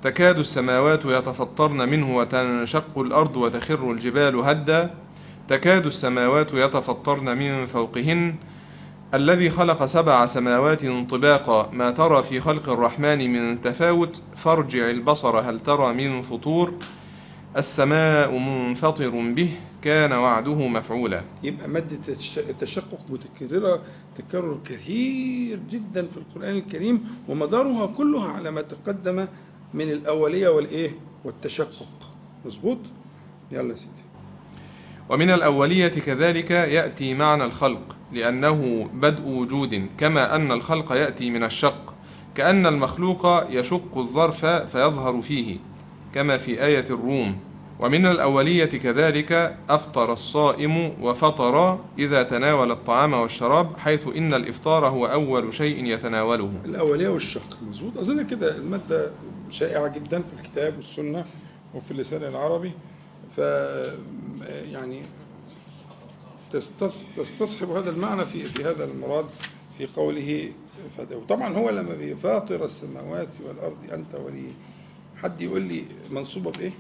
تكاد السماوات يتفطرن منه وتنشق الأرض وتخر الجبال هدا تكاد السماوات يتفطرن من فوقهن الذي خلق سبع سماوات طباقا ما ترى في خلق الرحمن من تفاوت فارجع البصر هل ترى من فطور السماء منفطر به كان وعده مفعولا يبقى مادة التش- التشقق متكررة تكرر كثير جدا في القرآن الكريم ومدارها كلها على ما تقدم من الأولية والإيه والتشقق مظبوط يلا يا سيدي ومن الأولية كذلك يأتي معنى الخلق لأنه بدء وجود كما أن الخلق يأتي من الشق كأن المخلوق يشق الظرف فيظهر فيه كما في آية الروم ومن الأولية كذلك أفطر الصائم وفطر إذا تناول الطعام والشراب حيث إن الإفطار هو أول شيء يتناوله الأولية والشق مظبوط أظن كده المادة شائعة جدا في الكتاب والسنة وفي اللسان العربي ف يعني تستص- تستصحب هذا المعنى في في هذا المراد في قوله فد- وطبعا هو لما بيفاطر السماوات والأرض أنت ولي حد يقول لي منصوبة بإيه؟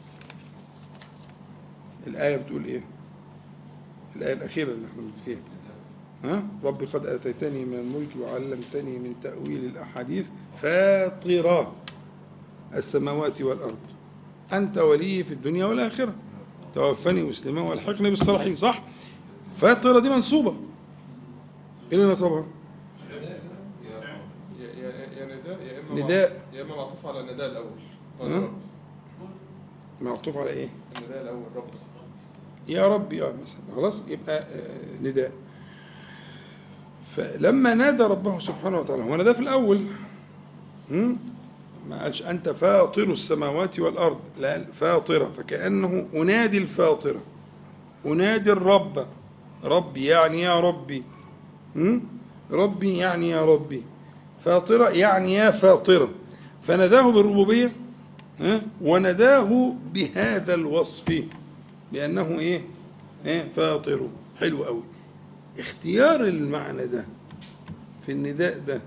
الآية بتقول إيه؟ الآية الأخيرة اللي احنا فيها ها؟ رب قد آتيتني من الملك وعلمتني من تأويل الأحاديث فاطرة السماوات والأرض أنت ولي في الدنيا والآخرة توفني مسلما والحقني بالصالحين صح؟ فاطرة دي منصوبة إيه اللي نصبها؟ يا يا- يا نداء يا اما نداء. معطوف- يا اما معطوف على النداء الاول قال ها؟ رب. معطوف على إيه؟ النداء الاول رب يا رب يا مثلا خلاص يبقى آه، نداء فلما نادى ربه سبحانه وتعالى هو نادى في الأول هم؟ ما قالش أنت فاطر السماوات والأرض لا فاطرة فكأنه أنادي الفاطرة أنادي الرب ربي يعني يا ربي هم؟ ربي يعني يا ربي فاطرة يعني يا فاطرة فناداه بالربوبية ها؟ ونداه بهذا الوصف بأنه إيه؟ إيه؟ فاطر حلو قوي اختيار المعنى ده في النداء ده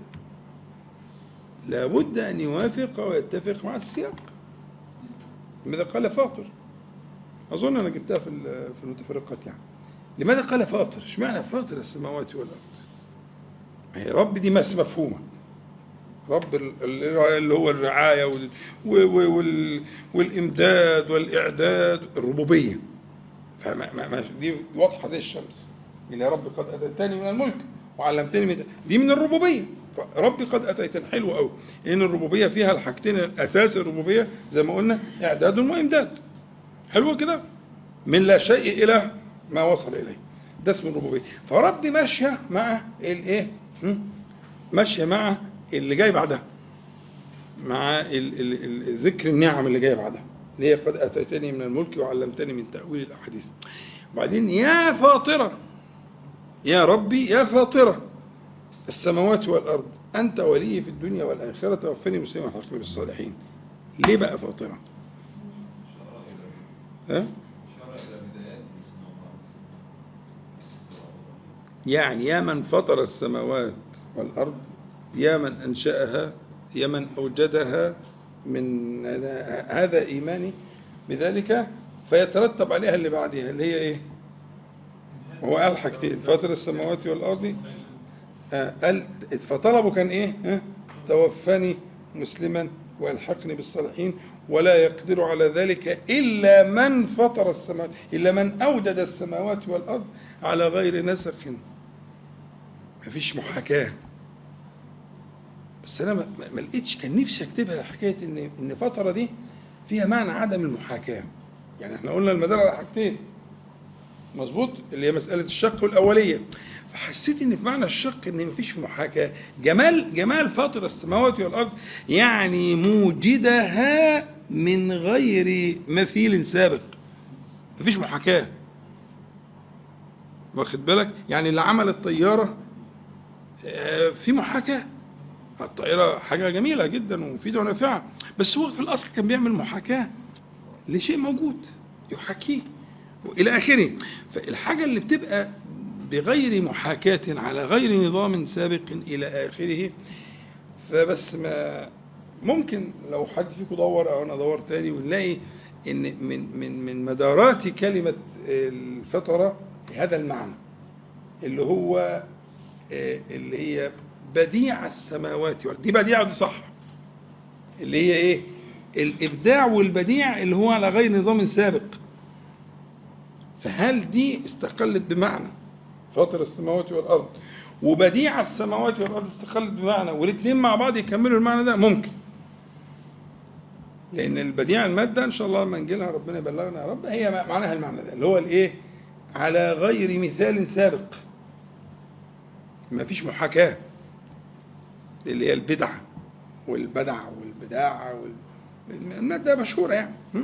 لابد أن يوافق ويتفق مع السياق لماذا قال فاطر أظن أنا جبتها في ال- في المتفرقات يعني لماذا قال فاطر اشمعنى فاطر السماوات والأرض ما هي رب دي مس مفهومة رب ال- ال- اللي هو الرعاية وال- و- و- وال- والإمداد والإعداد الربوبية فما ما ما دي واضحة زي الشمس إلى رب قد أتيتني من الملك وعلمتني من دي من الربوبية ربي قد أتيتني حلو قوي لأن الربوبية فيها الحاجتين الأساس الربوبية زي ما قلنا إعداد وإمداد حلو كده من لا شيء إلى ما وصل إليه ده اسم الربوبية فربي ماشية مع الإيه هم؟ ماشية مع اللي جاي بعدها مع ال- ال- ال- ذكر النعم اللي جايه بعدها اللي هي قد اتيتني من الملك وعلمتني من تاويل الاحاديث وبعدين يا فاطره يا ربي يا فاطره السماوات والارض انت ولي في الدنيا والاخره توفني مسلما وحقني بالصالحين ليه بقى فاطره ها يعني يا من فطر السماوات والأرض يا من أنشأها يا من أوجدها من هذا إيماني بذلك فيترتب عليها اللي بعدها اللي هي إيه هو قال حاجتين فاطر السماوات والأرض آه، قال فطلبه كان إيه ها؟ توفني مسلما والحقني بالصالحين ولا يقدر على ذلك إلا من فطر السماوات إلا من أوجد السماوات والأرض على غير نسق مفيش محاكاة بس أنا ما ما- ما لقيتش كان نفسي أكتبها حكاية إن إن فترة دي فيها معنى عدم المحاكاة يعني إحنا قلنا المدار على حاجتين مظبوط اللي هي مسألة الشق والأولية فحسيت إن في معنى الشق إن مفيش محاكاة جمال جمال فاطر السماوات والأرض يعني موجدها من غير مثيل سابق مفيش محاكاة واخد بالك يعني اللي عمل الطيارة آه، في محاكاة الطائرة حاجة جميلة جدا ومفيدة ونافعة بس هو في الأصل كان بيعمل محاكاة لشيء موجود يحاكيه إلى آخره فالحاجة اللي بتبقى بغير محاكاة على غير نظام سابق إلى آخره فبس ما ممكن لو حد فيكم دور او انا دور تاني ونلاقي ان من من من مدارات كلمه الفطره هذا المعنى اللي هو آه، اللي هي بديع السماوات والارض دي بديعه دي صح اللي هي ايه الابداع والبديع اللي هو على غير نظام سابق فهل دي استقلت بمعنى فاطر السماوات والارض وبديع السماوات والارض استقلت بمعنى والاثنين مع بعض يكملوا المعنى ده ممكن لان البديع الماده ان شاء الله لما نجي لها ربنا يبلغنا يا رب هي معناها المعنى ده اللي هو الايه على غير مثال سابق ما فيش محاكاه اللي هي البدعه والبدع والبداعه وال... الماده مشهوره يعني م?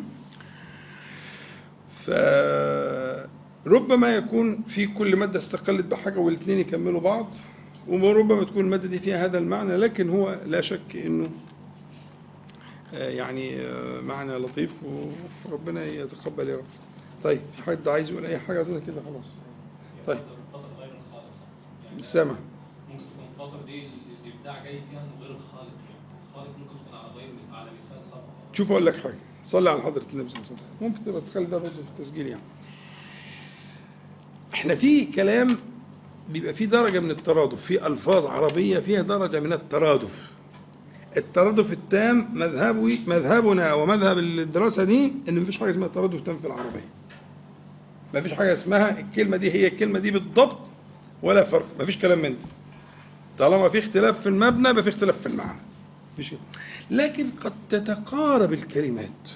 فربما يكون في كل مادة استقلت بحاجة والاثنين يكملوا بعض وربما تكون المادة دي فيها هذا المعنى لكن هو لا شك انه آه، يعني آه، معنى لطيف وربنا يتقبل يا رب طيب في حد عايز يقول اي حاجة زي كده خلاص طيب الفترة غير الخالق صح؟ يعني السامع ممكن تكون الفترة دي الإبداع جاي فيها من غير الخالق يعني الخالق ممكن يكون على غير على مثال سابق شوف اقول لك حاجة صلي على حضرة النبي صلى الله عليه وسلم ممكن تبقى تخلي ده برضه في التسجيل يعني احنا في كلام بيبقى فيه درجة من الترادف في ألفاظ عربية فيها درجة من الترادف الترادف التام مذهبي مذهبنا ومذهب الدراسة دي إن مفيش حاجة اسمها ترادف تام في العربية مفيش حاجة اسمها الكلمة دي هي الكلمة دي بالضبط ولا فرق مفيش كلام من ده طالما في اختلاف في المبنى يبقى في اختلاف في المعنى مفيش كده. لكن قد تتقارب الكلمات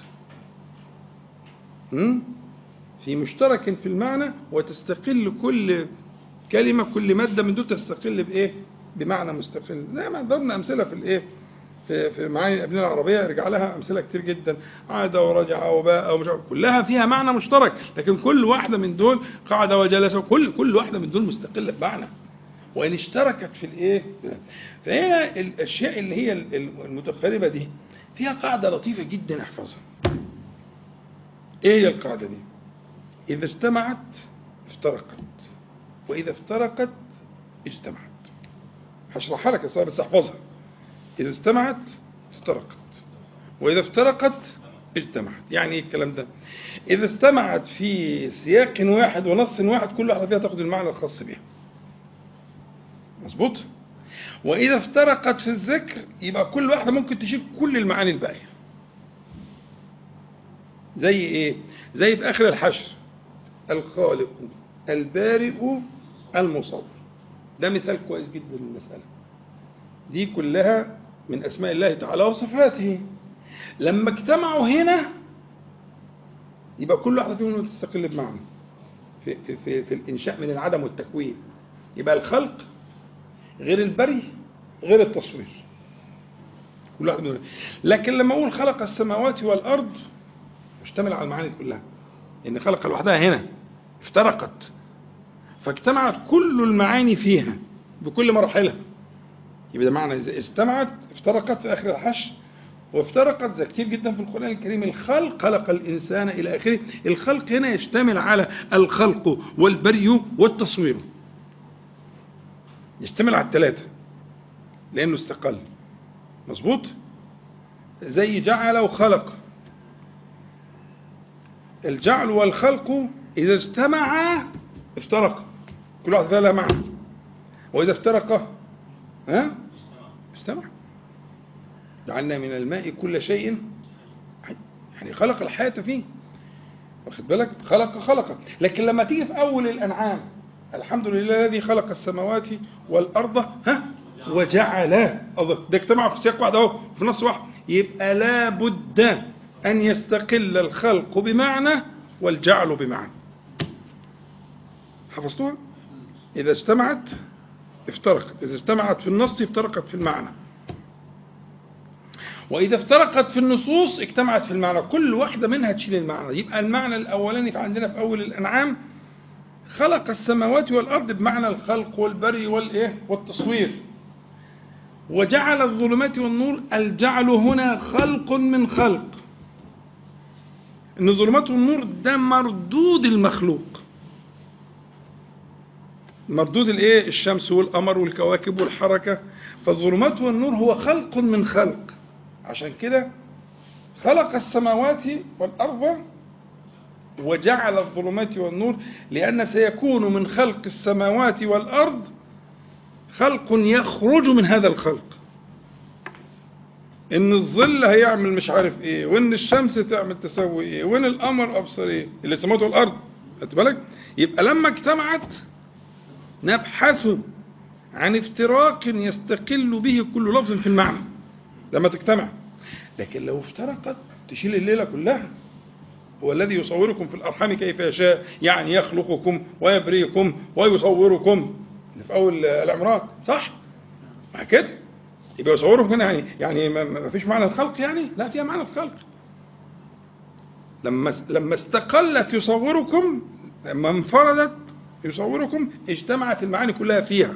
م? في مشترك في المعنى وتستقل كل كلمة كل مادة من دول تستقل بإيه؟ بمعنى مستقل زي ما ضربنا أمثلة في الإيه؟ في في معاني الأبنية العربية يرجع لها أمثلة كتير جدا عاد ورجع وباء ومش عارف كلها فيها معنى مشترك لكن كل واحدة من دول قعد وجلس كل كل واحدة من دول مستقلة بمعنى وإن اشتركت في الإيه؟ فهنا الأشياء اللي هي المتقاربة دي فيها قاعدة لطيفة جدا احفظها إيه هي القاعدة دي؟ إذا اجتمعت افترقت وإذا افترقت اجتمعت هشرحها لك يا صاحبي بس احفظها إذا اجتمعت افترقت وإذا افترقت اجتمعت يعني ايه الكلام ده إذا اجتمعت في سياق واحد ونص واحد كل واحدة فيها تاخد المعنى الخاص بها مظبوط وإذا افترقت في الذكر يبقى كل واحدة ممكن تشيل كل المعاني الباقية زي ايه زي في آخر الحشر الخالق البارئ المصور ده مثال كويس جدا للمسألة دي كلها من أسماء الله تعالى وصفاته لما اجتمعوا هنا يبقى كل واحدة فيهم تستقل بمعنى في, في, في, في الإنشاء من العدم والتكوين يبقى الخلق غير البري غير التصوير كل واحد منهم لكن لما أقول خلق السماوات والأرض مشتمل على المعاني دي كلها إن خلق لوحدها هنا افترقت فاجتمعت كل المعاني فيها بكل مراحلها يبقى ده معنى إذا استمعت افترقت في آخر الحشر وافترقت زي كتير جدا في القرآن الكريم الخلق خلق الإنسان إلى آخره الخلق هنا يشتمل على الخلق والبري والتصوير يشتمل على الثلاثة لأنه استقل مظبوط زي جعل وخلق الجعل والخلق إذا اجتمعا افترقا كل واحد لها معنى وإذا افترقا ها اجتمع جعلنا من الماء كل شيء يعني خلق الحياة فيه واخد بالك خلق خلق لكن لما تيجي في أول الأنعام الحمد لله الذي خلق السماوات والأرض ها وجعل الله ده اجتمع في سياق واحد اهو في نص واحد يبقى لا بد أن يستقل الخلق بمعنى والجعل بمعنى حفظتوها إذا اجتمعت افترقت إذا اجتمعت في النص افترقت في المعنى وإذا افترقت في النصوص اجتمعت في المعنى كل واحدة منها تشيل المعنى يبقى المعنى الأولاني في عندنا في أول الأنعام خلق السماوات والأرض بمعنى الخلق والبري والإيه والتصوير وجعل الظلمات والنور الجعل هنا خلق من خلق ان الظلمات والنور ده مردود المخلوق مردود الايه الشمس والقمر والكواكب والحركه فالظلمات والنور هو خلق من خلق عشان كده خلق السماوات والأرض وجعل الظلمات والنور لأن سيكون من خلق السماوات والأرض خلق يخرج من هذا الخلق ان الظل هيعمل مش عارف ايه وان الشمس تعمل تسوي ايه وان القمر ابصر ايه اللي سماته الارض خدت بالك يبقى لما اجتمعت نبحث عن افتراق يستقل به كل لفظ في المعنى لما تجتمع لكن لو افترقت تشيل الليله كلها هو الذي يصوركم في الارحام كيف يشاء يعني يخلقكم ويبريكم ويصوركم اللي في اول العمران صح مع كده يبقى يصوركم هنا يعني يعني ما ما فيش معنى الخلق يعني لا فيها معنى الخلق لما لما استقلت يصوركم لما انفردت يصوركم اجتمعت المعاني كلها فيها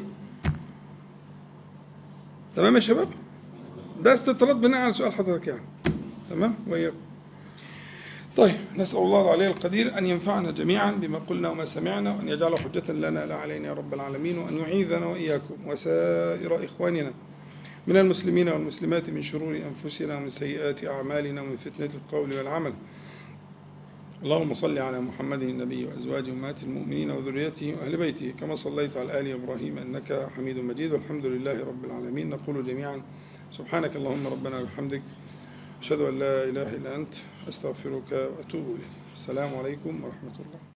تمام يا شباب ده استطراد بناء على سؤال حضرتك يعني تمام وإياكم طيب نسأل الله العلي القدير أن ينفعنا جميعا بما قلنا وما سمعنا وأن يجعل حجة لنا لا علينا يا رب العالمين وأن يعيذنا وإياكم وسائر إخواننا من المسلمين والمسلمات من شرور أنفسنا ومن سيئات أعمالنا ومن فتنة القول والعمل اللهم صل على محمد النبي وأزواجه أمهات المؤمنين وذريته وأهل بيته كما صليت على آل إبراهيم إنك حميد مجيد والحمد لله رب العالمين نقول جميعا سبحانك اللهم ربنا وبحمدك أشهد أن لا إله إلا أنت أستغفرك وأتوب إليك السلام عليكم ورحمة الله